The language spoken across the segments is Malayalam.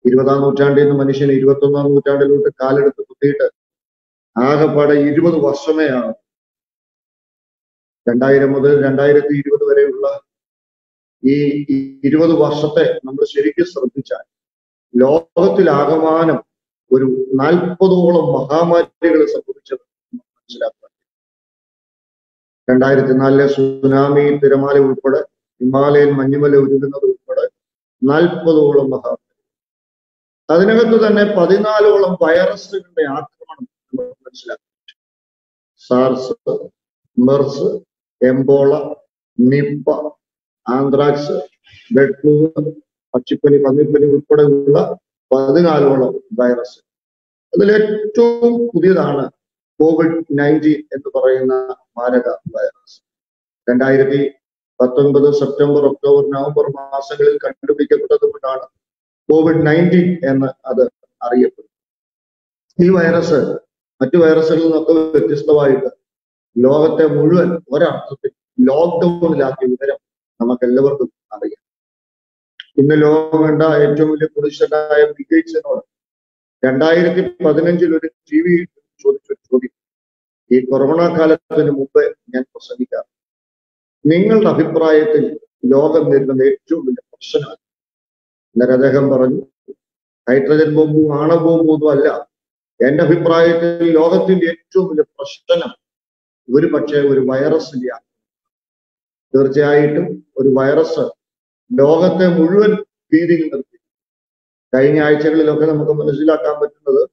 ഇരുപതാം നൂറ്റാണ്ടിൽ നിന്ന് മനുഷ്യൻ ഇരുപത്തൊന്നാം നൂറ്റാണ്ടിലോട്ട് കാലെടുത്ത് കുത്തിയിട്ട് ആകെപ്പാടെ ഇരുപത് വർഷമേ ആണ് രണ്ടായിരം മുതൽ രണ്ടായിരത്തി ഇരുപത് വരെയുള്ള ഈ ഇരുപത് വർഷത്തെ നമ്മൾ ശരിക്കും ശ്രദ്ധിച്ചാൽ ലോകത്തിലാകമാനം ഒരു നാൽപ്പതോളം മഹാമാരികൾ സംഭവിച്ചത് മനസ്സിലാക്കുക രണ്ടായിരത്തി നാലിലെ സുനാമി തിരമാല ഉൾപ്പെടെ ഹിമാലയൻ മഞ്ഞുമല ഉരുകുന്നത് ഉൾപ്പെടെ നാൽപ്പതോളം മഹാമാരി അതിനകത്ത് തന്നെ പതിനാലോളം വൈറസുകളുടെ ആക്രമണം നമുക്ക് മനസ്സിലാക്കാം SARS MERS Ebola Nipah anthrax bird flu പക്ഷിപ്പനി പന്നിപ്പനി ഉൾപ്പെടെയുള്ള പതിനാലോളം വൈറസ് അതിൽ ഏറ്റവും പുതിയതാണ് കോവിഡ് നയൻറ്റീൻ എന്ന് പറയുന്ന മാരക വൈറസ് രണ്ടായിരത്തി പത്തൊൻപത് സെപ്റ്റംബർ ഒക്ടോബർ നവംബർ മാസങ്ങളിൽ കണ്ടുപിടിക്കപ്പെട്ടത് കൊണ്ടാണ് കോവിഡ് നയൻറ്റീൻ എന്ന് അത് അറിയപ്പെടുന്നത് ഈ വൈറസ് മറ്റു വൈറസുകളിൽ നിന്നൊക്കെ വ്യത്യസ്തമായിട്ട് ലോകത്തെ മുഴുവൻ ഒരർത്ഥത്തിൽ ലോക്ക്ഡൌണിലാക്കിയ വിവരം നമുക്ക് എല്ലാവർക്കും അറിയാം ഇന്ന് ലോകം വേണ്ട ഏറ്റവും വലിയ പ്രതിഷ്ഠനായ ബിഗേറ്റ്സിനോട് രണ്ടായിരത്തി പതിനഞ്ചിൽ ഒരു ടി വി ചോദിച്ചൊരു ചോദ്യം ഈ കൊറോണ കാലത്തിന് മുമ്പ് ഞാൻ പ്രസംഗിക്കാം നിങ്ങളുടെ അഭിപ്രായത്തിൽ ലോകം നേരിടുന്ന ഏറ്റവും വലിയ പ്രശ്നമാണ് അന്നേരം അദ്ദേഹം പറഞ്ഞു ഹൈഡ്രജൻ ബോംബും ആണവ ബോംബും ഒന്നും അല്ല എന്റെ അഭിപ്രായത്തിൽ ലോകത്തിന്റെ ഏറ്റവും വലിയ പ്രശ്നം ഒരു പക്ഷേ ഒരു വൈറസിന്റെ തീർച്ചയായിട്ടും ഒരു വൈറസ് ലോകത്തെ മുഴുവൻ ഭീതിയിൽ നിർത്തി കഴിഞ്ഞ ആഴ്ചകളിലൊക്കെ നമുക്ക് മനസ്സിലാക്കാൻ പറ്റുന്നത്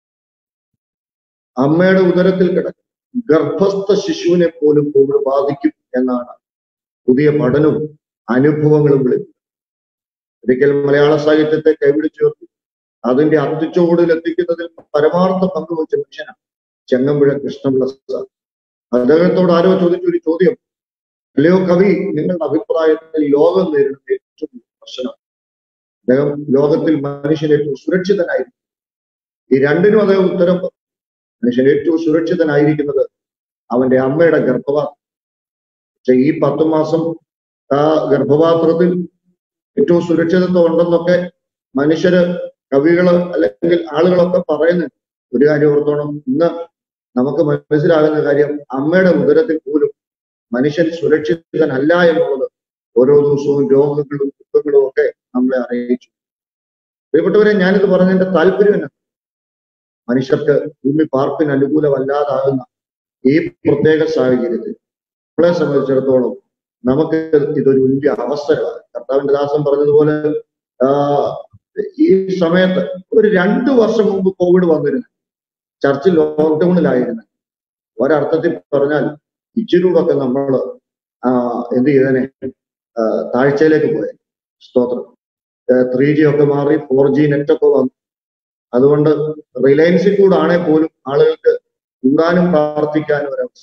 അമ്മയുടെ ഉദരത്തിൽ കിടക്കും ഗർഭസ്ഥ ശിശുവിനെ പോലും കോവിഡ് ബാധിക്കും എന്നാണ് പുതിയ പഠനവും അനുഭവങ്ങളും വിളിക്കുന്നത് ഒരിക്കൽ മലയാള സാഹിത്യത്തെ കൈപിടിച്ചുയർത്തി അതിന്റെ അത്തിച്ചോടിൽ എത്തിക്കുന്നതിൽ പരമാർത്ഥ പങ്കുവച്ച മനുഷ്യനാണ് ചെങ്ങമ്പുഴ കൃഷ്ണപിള്ള സാർ അദ്ദേഹത്തോട് ആരോ ചോദിച്ചൊരു ചോദ്യം അല്ലയോ കവി നിങ്ങളുടെ അഭിപ്രായത്തിൽ ലോകം നേരിടുന്ന ഏറ്റവും പ്രശ്നം അദ്ദേഹം ലോകത്തിൽ മനുഷ്യൻ ഏറ്റവും സുരക്ഷിതനായിരിക്കും ഈ രണ്ടിനും അദ്ദേഹം ഉത്തരം മനുഷ്യൻ ഏറ്റവും സുരക്ഷിതനായിരിക്കുന്നത് അവന്റെ അമ്മയുടെ ഗർഭപാത്രം പക്ഷെ ഈ പത്തു മാസം ആ ഗർഭപാത്രത്തിൽ ഏറ്റവും സുരക്ഷിതത്വം ഉണ്ടെന്നൊക്കെ മനുഷ്യര് കവികള് അല്ലെങ്കിൽ ആളുകളൊക്കെ പറയുന്നുണ്ട് ഒരു കാര്യം ഓർത്തോണം ഇന്ന് നമുക്ക് മനസ്സിലാകുന്ന കാര്യം അമ്മയുടെ ഉദരത്തിൽ പോലും മനുഷ്യൻ സുരക്ഷിതനല്ല എന്നുള്ളത് ഓരോ ദിവസവും രോഗങ്ങളും ദുഃഖങ്ങളും ഒക്കെ നമ്മളെ അറിയിച്ചു പ്രിയപ്പെട്ടവരെ ഞാനിത് പറഞ്ഞതിന്റെ താല്പര്യം എന്നാ മനുഷ്യർക്ക് ഭൂമി പാർപ്പിന് അനുകൂലമല്ലാതാകുന്ന ഈ പ്രത്യേക സാഹചര്യത്തിൽ നമ്മളെ സംബന്ധിച്ചിടത്തോളം നമുക്ക് ഇതൊരു വലിയ അവസരമാണ് കർത്താവിന്റെ ദാസൻ പറഞ്ഞതുപോലെ ആ ഈ സമയത്ത് ഒരു രണ്ടു വർഷം മുമ്പ് കോവിഡ് വന്നിരുന്നു ചർച്ച് ലോക്ക്ഡൌണിലായിരുന്നു ഒരർത്ഥത്തിൽ പറഞ്ഞാൽ ഇച്ചിരൂടൊക്കെ നമ്മൾ എന്ത് ചെയ്തേനെ താഴ്ചയിലേക്ക് പോയത് സ്തോത്രം ത്രീ ജി ഒക്കെ മാറി ഫോർ ജി നെറ്റ് ഒക്കെ വന്നു അതുകൊണ്ട് റിലയൻസിൽ കൂടാണെ പോലും ആളുകൾക്ക് കൂടാനും പ്രാർത്ഥിക്കാനും ഒരവസരം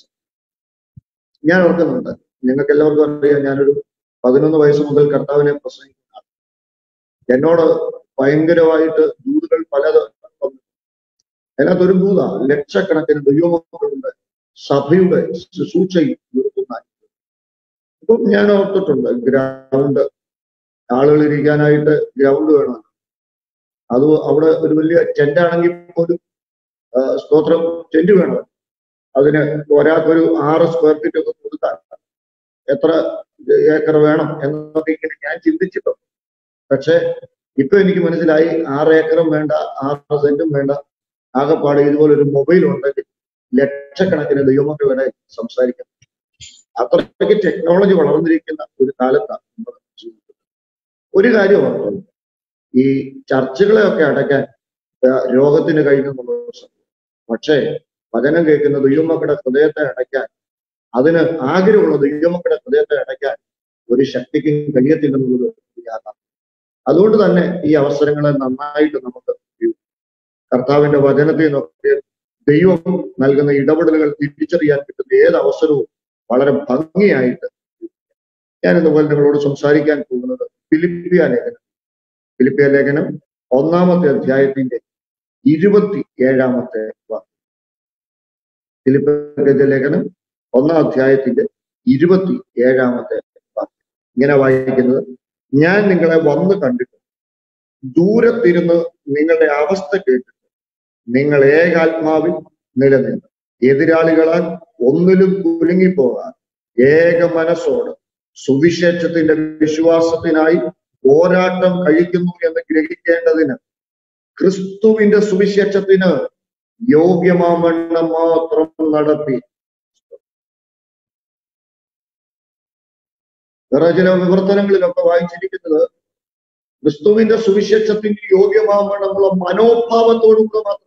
ഞാൻ ഓർക്കുന്നുണ്ട് നിങ്ങൾക്ക് എല്ലാവർക്കും അറിയാം ഞാനൊരു പതിനൊന്ന് വയസ്സ് മുതൽ കർത്താവിനെ പ്രസംഗിക്കുന്ന എന്നോട് ഭയങ്കരമായിട്ട് ദൂതുകൾ പലത് വന്നു അതിനകത്തൊരു ദൂത ലക്ഷക്കണക്കിന് ദൈവമക്കളുണ്ട് സഭയുടെ ശുശ്രൂഷയിൽ നിർത്തുന്ന ഇപ്പം ഞാൻ ഓർത്തിട്ടുണ്ട് ഗ്രൗണ്ട് ആളുകൾ ഇരിക്കാനായിട്ട് ഗ്രൗണ്ട് വേണം അത് അവിടെ ഒരു വലിയ ടെന്റ് ആണെങ്കിൽ പോലും സ്തോത്രം ടെന്റ് വേണം അതിന് ഒരാൾക്കൊരു ആറ് സ്ക്വയർ ഫീറ്റ് ഒക്കെ കൊടുത്താൽ എത്ര ഏക്കർ വേണം എന്നൊക്കെ ഇങ്ങനെ ഞാൻ ചിന്തിച്ചിട്ടുണ്ട് പക്ഷെ ഇപ്പൊ എനിക്ക് മനസ്സിലായി ആറ് ഏക്കറും വേണ്ട ആറ് സെന്റും വേണ്ട ആകെപ്പാടെ ഇതുപോലെ ഒരു മൊബൈൽ ഉണ്ടെങ്കിൽ ലക്ഷക്കണക്കിന് ദൈവമൊക്കെ വരെ സംസാരിക്കാം അത്രയ്ക്ക് ടെക്നോളജി വളർന്നിരിക്കുന്ന ഒരു കാലത്താണ് നമ്മൾ ജീവിക്കുന്നത് ഒരു കാര്യം ഓർക്കുന്നു ഈ ചർച്ചകളെയൊക്കെ അടയ്ക്കാൻ രോഗത്തിന് കഴിയുന്നുള്ളത് പക്ഷേ വചനം കേൾക്കുന്ന ദൈവമക്കളുടെ ഹൃദയത്തെ അടയ്ക്കാൻ അതിന് ആഗ്രഹമുള്ള ദൈവമക്കളുടെ ഹൃദയത്തെ അടയ്ക്കാൻ ഒരു ശക്തിക്കും കഴിയത്തില്ലെന്നുള്ളത് യാഥാർത്ഥ്യം അതുകൊണ്ട് തന്നെ ഈ അവസരങ്ങളെ നന്നായിട്ട് നമുക്ക് കർത്താവിന്റെ വചനത്തിൽ നിന്നൊക്കെ ദൈവം നൽകുന്ന ഇടപെടലുകൾ തിരിച്ചറിയാൻ കിട്ടുന്ന ഏത് അവസരവും വളരെ ഭംഗിയായിട്ട് ഞാൻ ഇതുപോലെ നിങ്ങളോട് സംസാരിക്കാൻ പോകുന്നത് ഫിലിപ്പിയ ലേഖനം ഫിലിപ്പിയ ലേഖനം ഒന്നാമത്തെ അധ്യായത്തിന്റെ ഇരുപത്തി ഏഴാമത്തെ വാക്യം ഫിലിപ്പിയ ലേഖനം ഒന്നാം അധ്യായത്തിന്റെ ഇരുപത്തി ഏഴാമത്തെ വാക്യം ഇങ്ങനെ വായിക്കുന്നത് ഞാൻ നിങ്ങളെ വന്ന് കണ്ടിട്ട് ദൂരത്തിരുന്ന് നിങ്ങളുടെ അവസ്ഥ കേട്ടിട്ട് നിങ്ങൾ ഏകാത്മാവിൽ നിലനിന്ന് എതിരാളികളാൽ ഒന്നിലും കുലുങ്ങിപ്പോകാൻ ഏക മനസ്സോട് സുവിശേഷത്തിന്റെ വിശ്വാസത്തിനായി പോരാട്ടം കഴിക്കുന്നു എന്ന് ഗ്രഹിക്കേണ്ടതിന് ക്രിസ്തുവിന്റെ സുവിശേഷത്തിന് യോഗ്യമാവണ്ണം മാത്രം നടത്തി വേറെ ചില വിവർത്തനങ്ങളിലൊക്കെ വായിച്ചിരിക്കുന്നത് ക്രിസ്തുവിന്റെ സുവിശേഷത്തിന് യോഗ്യമാവണ്ണമുള്ള മനോഭാവത്തോടുകൂടെ മാത്രം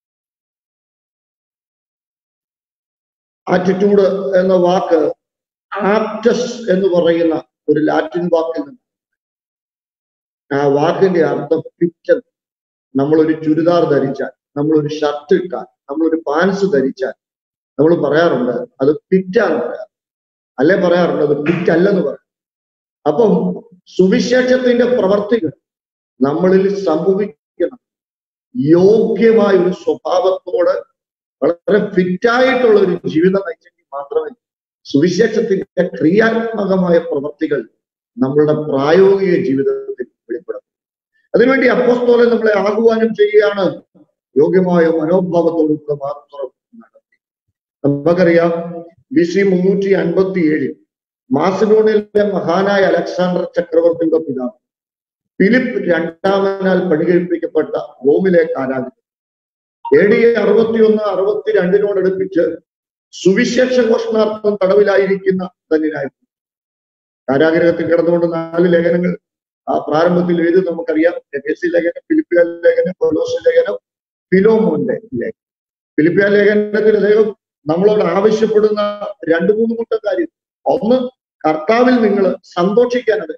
ആറ്റിറ്റ്യൂഡ് എന്ന വാക്ക് ആപ്റ്റസ് എന്ന് പറയുന്ന ഒരു ലാറ്റിൻ വാക്കിൽ നിന്ന് ആ വാക്കിന്റെ അർത്ഥം ഫിറ്റ് നമ്മളൊരു ചുരിദാർ ധരിച്ചാൽ നമ്മളൊരു ഷർട്ട് ഇട്ടാൽ നമ്മളൊരു പാൻസ് ധരിച്ചാൽ നമ്മൾ പറയാറുണ്ട് അത് ഫിറ്റാന്ന് പറയാറ് അല്ലെ പറയാറുണ്ട് അത് ഫിറ്റ് അല്ലെന്ന് പറയാം അപ്പം സുവിശേഷത്തിന്റെ പ്രവർത്തികൾ നമ്മളിൽ സംഭവിക്കണം യോഗ്യമായ ഒരു സ്വഭാവത്തോട് വളരെ ഫിറ്റായിട്ടുള്ള ഒരു ജീവിതം നയിച്ചെങ്കിൽ മാത്രമേ സുവിശേഷത്തിന്റെ ക്രിയാത്മകമായ പ്രവർത്തികൾ നമ്മളുടെ പ്രായോഗിക ജീവിതത്തിൽ വെളിപ്പെടും അതിനുവേണ്ടി അപ്പോസ്തോലൻ നമ്മളെ ആഹ്വാനം ചെയ്യുകയാണ് യോഗ്യമായ മനോഭാവത്തോടുകൂടെ മാത്രം നടത്തി നമുക്കറിയാം ബി സി മുന്നൂറ്റി അൻപത്തി ഏഴിൽ മാസഡോണിയയിലെ മഹാനായ അലക്സാണ്ടർ ചക്രവർത്തിയുടെ പിതാവ് ഫിലിപ്പ് രണ്ടാമനാൽ പണികഴിപ്പിക്കപ്പെട്ട റോമിലെ കാരാഗ്രഹം എ ഡി അറുപത്തിയൊന്ന് അറുപത്തിരണ്ടിനോടടുപ്പിച്ച് സുവിശേഷ ഘോഷണാർത്ഥം തടവിലായിരിക്കുന്ന ധന്യനായി കാരാഗ്രഹത്തിൽ കിടന്നുകൊണ്ട് നാല് ലേഖനങ്ങൾ ആ പ്രാരംഭത്തിൽ എഴുതി നമുക്കറിയാം എസ് ലേഖനം ഫിലിപ്പിയ ലേഖനം കൊലോസ് ലേഖനം ഫിലോമോന്റെ ലേഖനം ഫിലിപ്പിയ ലേഖനത്തിൽ അദ്ദേഹം നമ്മളോട് ആവശ്യപ്പെടുന്ന രണ്ടു മൂന്ന് കൂട്ടം കാര്യം ഒന്ന് കർത്താവിൽ നിങ്ങൾ സന്തോഷിക്കാനത്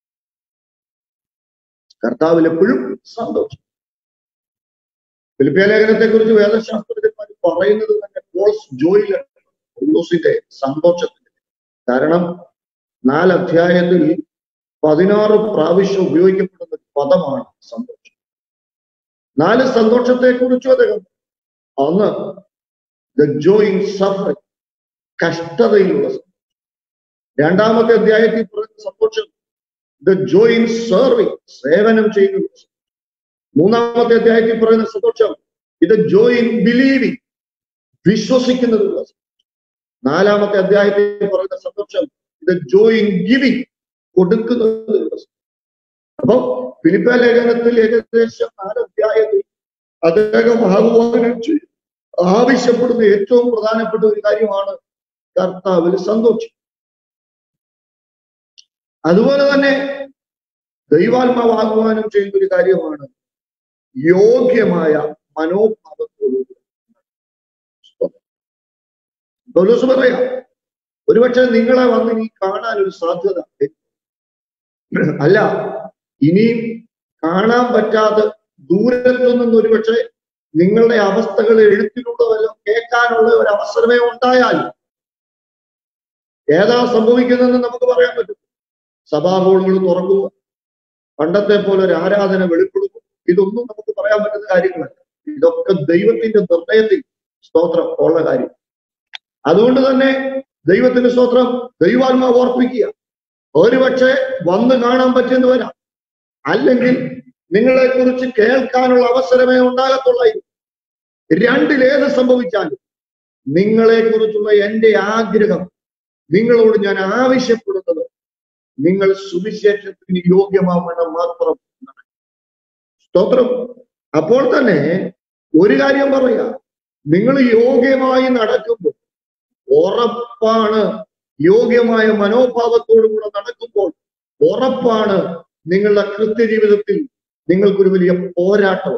കർത്താവിൽ എപ്പോഴും സന്തോഷം ഫിലിപ്പിയ ലേഖനത്തെ കുറിച്ച് വേദശാസ്ത്രജ്ഞന്മാർ പറയുന്നത് തന്നെ പോൾസ് ജോയിലാണ് പൗലോസിന്റെ സന്തോഷത്തിന് കാരണം നാല് അധ്യായത്തിൽ പതിനാറ് പ്രാവശ്യം ഉപയോഗിക്കപ്പെടുന്ന ഒരു പദമാണ് സന്തോഷം നാല് സന്തോഷത്തെ കുറിച്ചും അദ്ദേഹം ഒന്ന് ദ ജോയ് ഇൻ സഫറിംഗ് കഷ്ടതയിലുള്ള സന്തോഷം രണ്ടാമത്തെ അധ്യായത്തിൽ പറയുന്ന സന്തോഷം ദ ജോയ് ഇൻ സെർവിങ് സേവനം ചെയ്യുന്ന സന്തോഷം മൂന്നാമത്തെ അധ്യായത്തിൽ പറയുന്ന സന്തോഷം ഇത് ജോയ് ഇൻ ബിലീവിങ് വിശ്വസിക്കുന്നതിനുള്ള സന്തോഷം നാലാമത്തെ അധ്യായത്തിൽ പറയുന്ന സന്തോഷം ഇത് ജോയ് ഇൻ ഗിവിങ് കൊടുക്കുന്നതിനുള്ള സന്തോഷം അപ്പം ഫിലിപ്പ ലേഖനത്തിൽ ഏകദേശം നാല് അധ്യായത്തിൽ അദ്ദേഹം ആഹ്വാനം ചെയ്യും ആവശ്യപ്പെടുന്ന ഏറ്റവും പ്രധാനപ്പെട്ട ഒരു കാര്യമാണ് കർത്താവിൽ സന്തോഷം അതുപോലെ തന്നെ ദൈവാത്മാവ് ആഹ്വാനം ചെയ്യുന്ന ഒരു കാര്യമാണ് യോഗ്യമായ മനോഭാവത്തോടുകൂടി പൗലോസ് പറയാം ഒരുപക്ഷെ നിങ്ങളെ വന്ന് ഇനി കാണാൻ ഒരു സാധ്യത അല്ല ഇനിയും കാണാൻ പറ്റാതെ ദൂരത്തു നിന്ന് ഒരുപക്ഷെ നിങ്ങളുടെ അവസ്ഥകൾ എഴുത്തിലൂടെ വല്ലതും കേൾക്കാനുള്ള ഒരു അവസരമേ ഉണ്ടായാൽ ഏതാ സംഭവിക്കുന്നതെന്ന് നമുക്ക് പറയാൻ പറ്റും സഭാഹോളുകൾ തുറക്കുക പണ്ടത്തെ പോലെ ഒരു ആരാധന വെളിപ്പെടുന്നു ഇതൊന്നും നമുക്ക് പറയാൻ പറ്റുന്ന കാര്യങ്ങളല്ല ഇതൊക്കെ ദൈവത്തിന്റെ നിർണയത്തിൽ സ്തോത്രം ഉള്ള കാര്യം അതുകൊണ്ട് തന്നെ ദൈവത്തിന്റെ സ്തോത്രം ദൈവാത്മാവ് ഓർപ്പിക്കുക ഒരുപക്ഷെ വന്ന് കാണാൻ പറ്റിയെന്ന് വരാം അല്ലെങ്കിൽ നിങ്ങളെ കുറിച്ച് കേൾക്കാനുള്ള അവസരമേ ഉണ്ടാകത്തുള്ളൂ രണ്ടിലേത് സംഭവിച്ചാലും നിങ്ങളെ കുറിച്ചുള്ള എന്റെ ആഗ്രഹം നിങ്ങളോട് ഞാൻ ആവശ്യപ്പെടുന്നത് നിങ്ങൾ സുവിശേഷത്തിന് യോഗ്യമാവണം മാത്രം സ്തോത്രം അപ്പോൾ തന്നെ ഒരു കാര്യം പറയാ നിങ്ങൾ യോഗ്യമായി നടക്കുമ്പോൾ ഉറപ്പാണ് യോഗ്യമായ മനോഭാവത്തോടുകൂടെ നടക്കുമ്പോൾ ഉറപ്പാണ് നിങ്ങളുടെ കൃത്യജീവിതത്തിൽ നിങ്ങൾക്കൊരു വലിയ പോരാട്ടമാണ്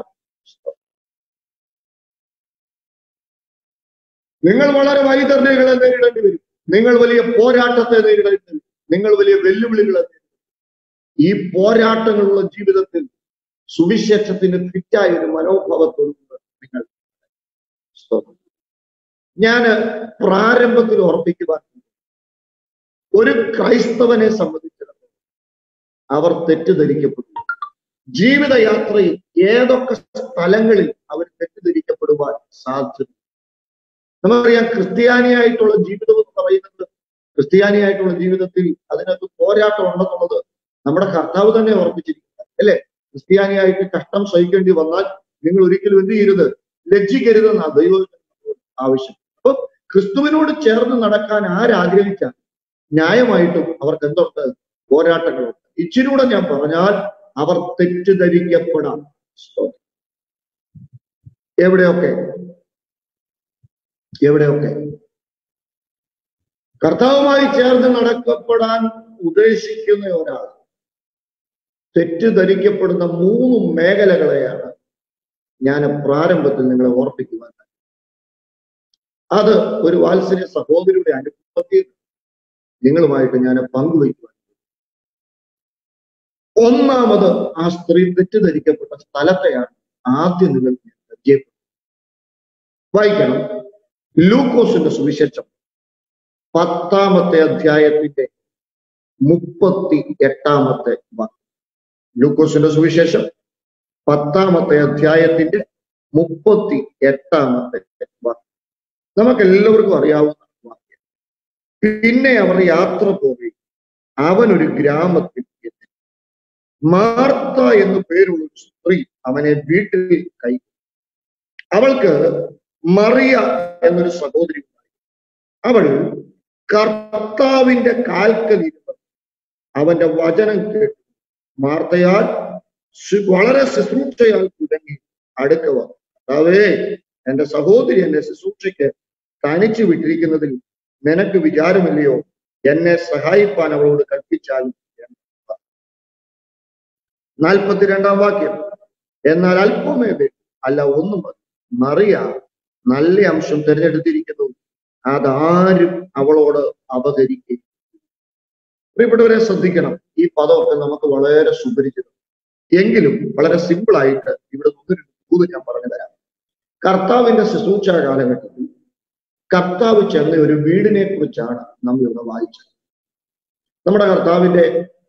നിങ്ങൾ വളരെ വൈതർണികളെ നേരിടേണ്ടി വരും നിങ്ങൾ വലിയ പോരാട്ടത്തെ നേരിടേണ്ടി വരും നിങ്ങൾ വലിയ വെല്ലുവിളികളെ നേരിടും ഈ പോരാട്ടങ്ങളുള്ള ജീവിതത്തിൽ സുവിശേഷത്തിന് ഫിറ്റായ ഒരു മനോഭാവത്തോടുകൂടെ നിങ്ങൾ ഞാൻ പ്രാരംഭത്തിൽ ഓർപ്പിക്കുവാൻ ഒരു ക്രൈസ്തവനെ സംബന്ധിച്ചിടത്തോളം അവർ തെറ്റിദ്ധരിക്കപ്പെടും ജീവിതയാത്രയിൽ ഏതൊക്കെ സ്ഥലങ്ങളിൽ അവർ തെറ്റിദ്ധരിക്കപ്പെടുവാൻ സാധ്യത നമുക്കറിയാം ക്രിസ്ത്യാനിയായിട്ടുള്ള ജീവിതം എന്ന് പറയുന്നത് ക്രിസ്ത്യാനിയായിട്ടുള്ള ജീവിതത്തിൽ അതിനകത്ത് പോരാട്ടം ഉണ്ടെന്നുള്ളത് നമ്മുടെ കർത്താവ് തന്നെ ഓർപ്പിച്ചിരിക്കുന്നത് അല്ലെ ക്രിസ്ത്യാനിയായിട്ട് കഷ്ടം സഹിക്കേണ്ടി വന്നാൽ നിങ്ങൾ ഒരിക്കലും എന്ത് ചെയ്യരുത് ലജ്ജിക്കരുതെന്നാണ് ദൈവ ആവശ്യം അപ്പൊ ക്രിസ്തുവിനോട് ചേർന്ന് നടക്കാൻ ആരാഗ്രഹിച്ചാൽ ന്യായമായിട്ടും അവർക്ക് എന്തുണ്ട് പോരാട്ടങ്ങളുണ്ട് ഇച്ചിരി കൂടെ ഞാൻ പറഞ്ഞാൽ അവർ തെറ്റിദ്ധരിക്കപ്പെടാം സ്തോത്രം. എവിടെയൊക്കെ എവിടെയൊക്കെ കർത്താവുമായി ചേർന്ന് നടക്കപ്പെടാൻ ഉദ്ദേശിക്കുന്ന ഒരാൾ തെറ്റിദ്ധരിക്കപ്പെടുന്ന മൂന്ന് മേഖലകളെയാണ് ഞാൻ പ്രാരംഭത്തിൽ നിങ്ങളെ ഓർപ്പിക്കുവാൻ അത് ഒരു വാത്സല്യ സഹോദരിയുടെ അനുഭവത്തിൽ നിങ്ങളുമായിട്ട് ഞാൻ പങ്കുവയ്ക്കുവാൻ ഒന്നാമത് ആ സ്ത്രീ തെറ്റിദ്ധരിക്കപ്പെട്ട സ്ഥലത്തെയാണ് ആദ്യം നിങ്ങൾ പരിചയപ്പെടുന്നത് വായിക്കണം ലൂക്കോസിന്റെ സുവിശേഷം പത്താമത്തെ അധ്യായത്തിന്റെ മുപ്പത്തി എട്ടാമത്തെ വാക്യം ലൂക്കോസിന്റെ സുവിശേഷം പത്താമത്തെ അധ്യായത്തിന്റെ മുപ്പത്തി എട്ടാമത്തെ വാക്യം നമുക്ക് എല്ലാവർക്കും അറിയാവുന്ന വാക്യം പിന്നെ അവർ യാത്ര പോയി അവൻ ഒരു ഗ്രാമത്തിൽ എത്തി മാർത്ത എന്നു പേരുള്ള ഒരു സ്ത്രീ അവനെ വീട്ടിൽ കൈ അവൾക്ക് മറിയ എന്നൊരു സഹോദരി ഉണ്ടായി അവൾ കർത്താവിന്റെ കാൽക്കൽ ഇരുന്ന് അവന്റെ വചനം കേട്ടു മാർത്തയാൽ ശു- വളരെ ശുശ്രൂഷയാൽ തുടങ്ങി അടുക്ക വന്നു കർത്താവേ എന്റെ സഹോദരി എന്നെ ശുശ്രൂഷയ്ക്ക് തനിച്ചു വിട്ടിരിക്കുന്നതിൽ നിനക്ക് വിചാരമില്ലയോ എന്നെ സഹായിപ്പാൻ അവളോട് കൽപ്പിച്ചാൽ നാൽപ്പത്തിരണ്ടാം വാക്യം എന്നാൽ അല്പമേ വേണ്ടൂ. അല്ല ഒന്നും മതി മറിയ നല്ല അംശം തിരഞ്ഞെടുത്തിരിക്കുന്നു അതാരും അവളോട് അവതരിക്കും പ്രിയപ്പെട്ടവരെ ശ്രദ്ധിക്കണം ഈ പദമൊക്കെ നമുക്ക് വളരെ സുപരിചിതം എങ്കിലും വളരെ സിമ്പിൾ ആയിട്ട് ഇവിടെ ഒന്നൊരു ദൂത് ഞാൻ പറഞ്ഞു തരാം കർത്താവിന്റെ ശുശ്രൂഷ കാലഘട്ടത്തിൽ കർത്താവ് ചെന്ന ഒരു വീടിനെ കുറിച്ചാണ് നമ്മൾ ഇവിടെ വായിച്ചത് നമ്മുടെ കർത്താവിന്റെ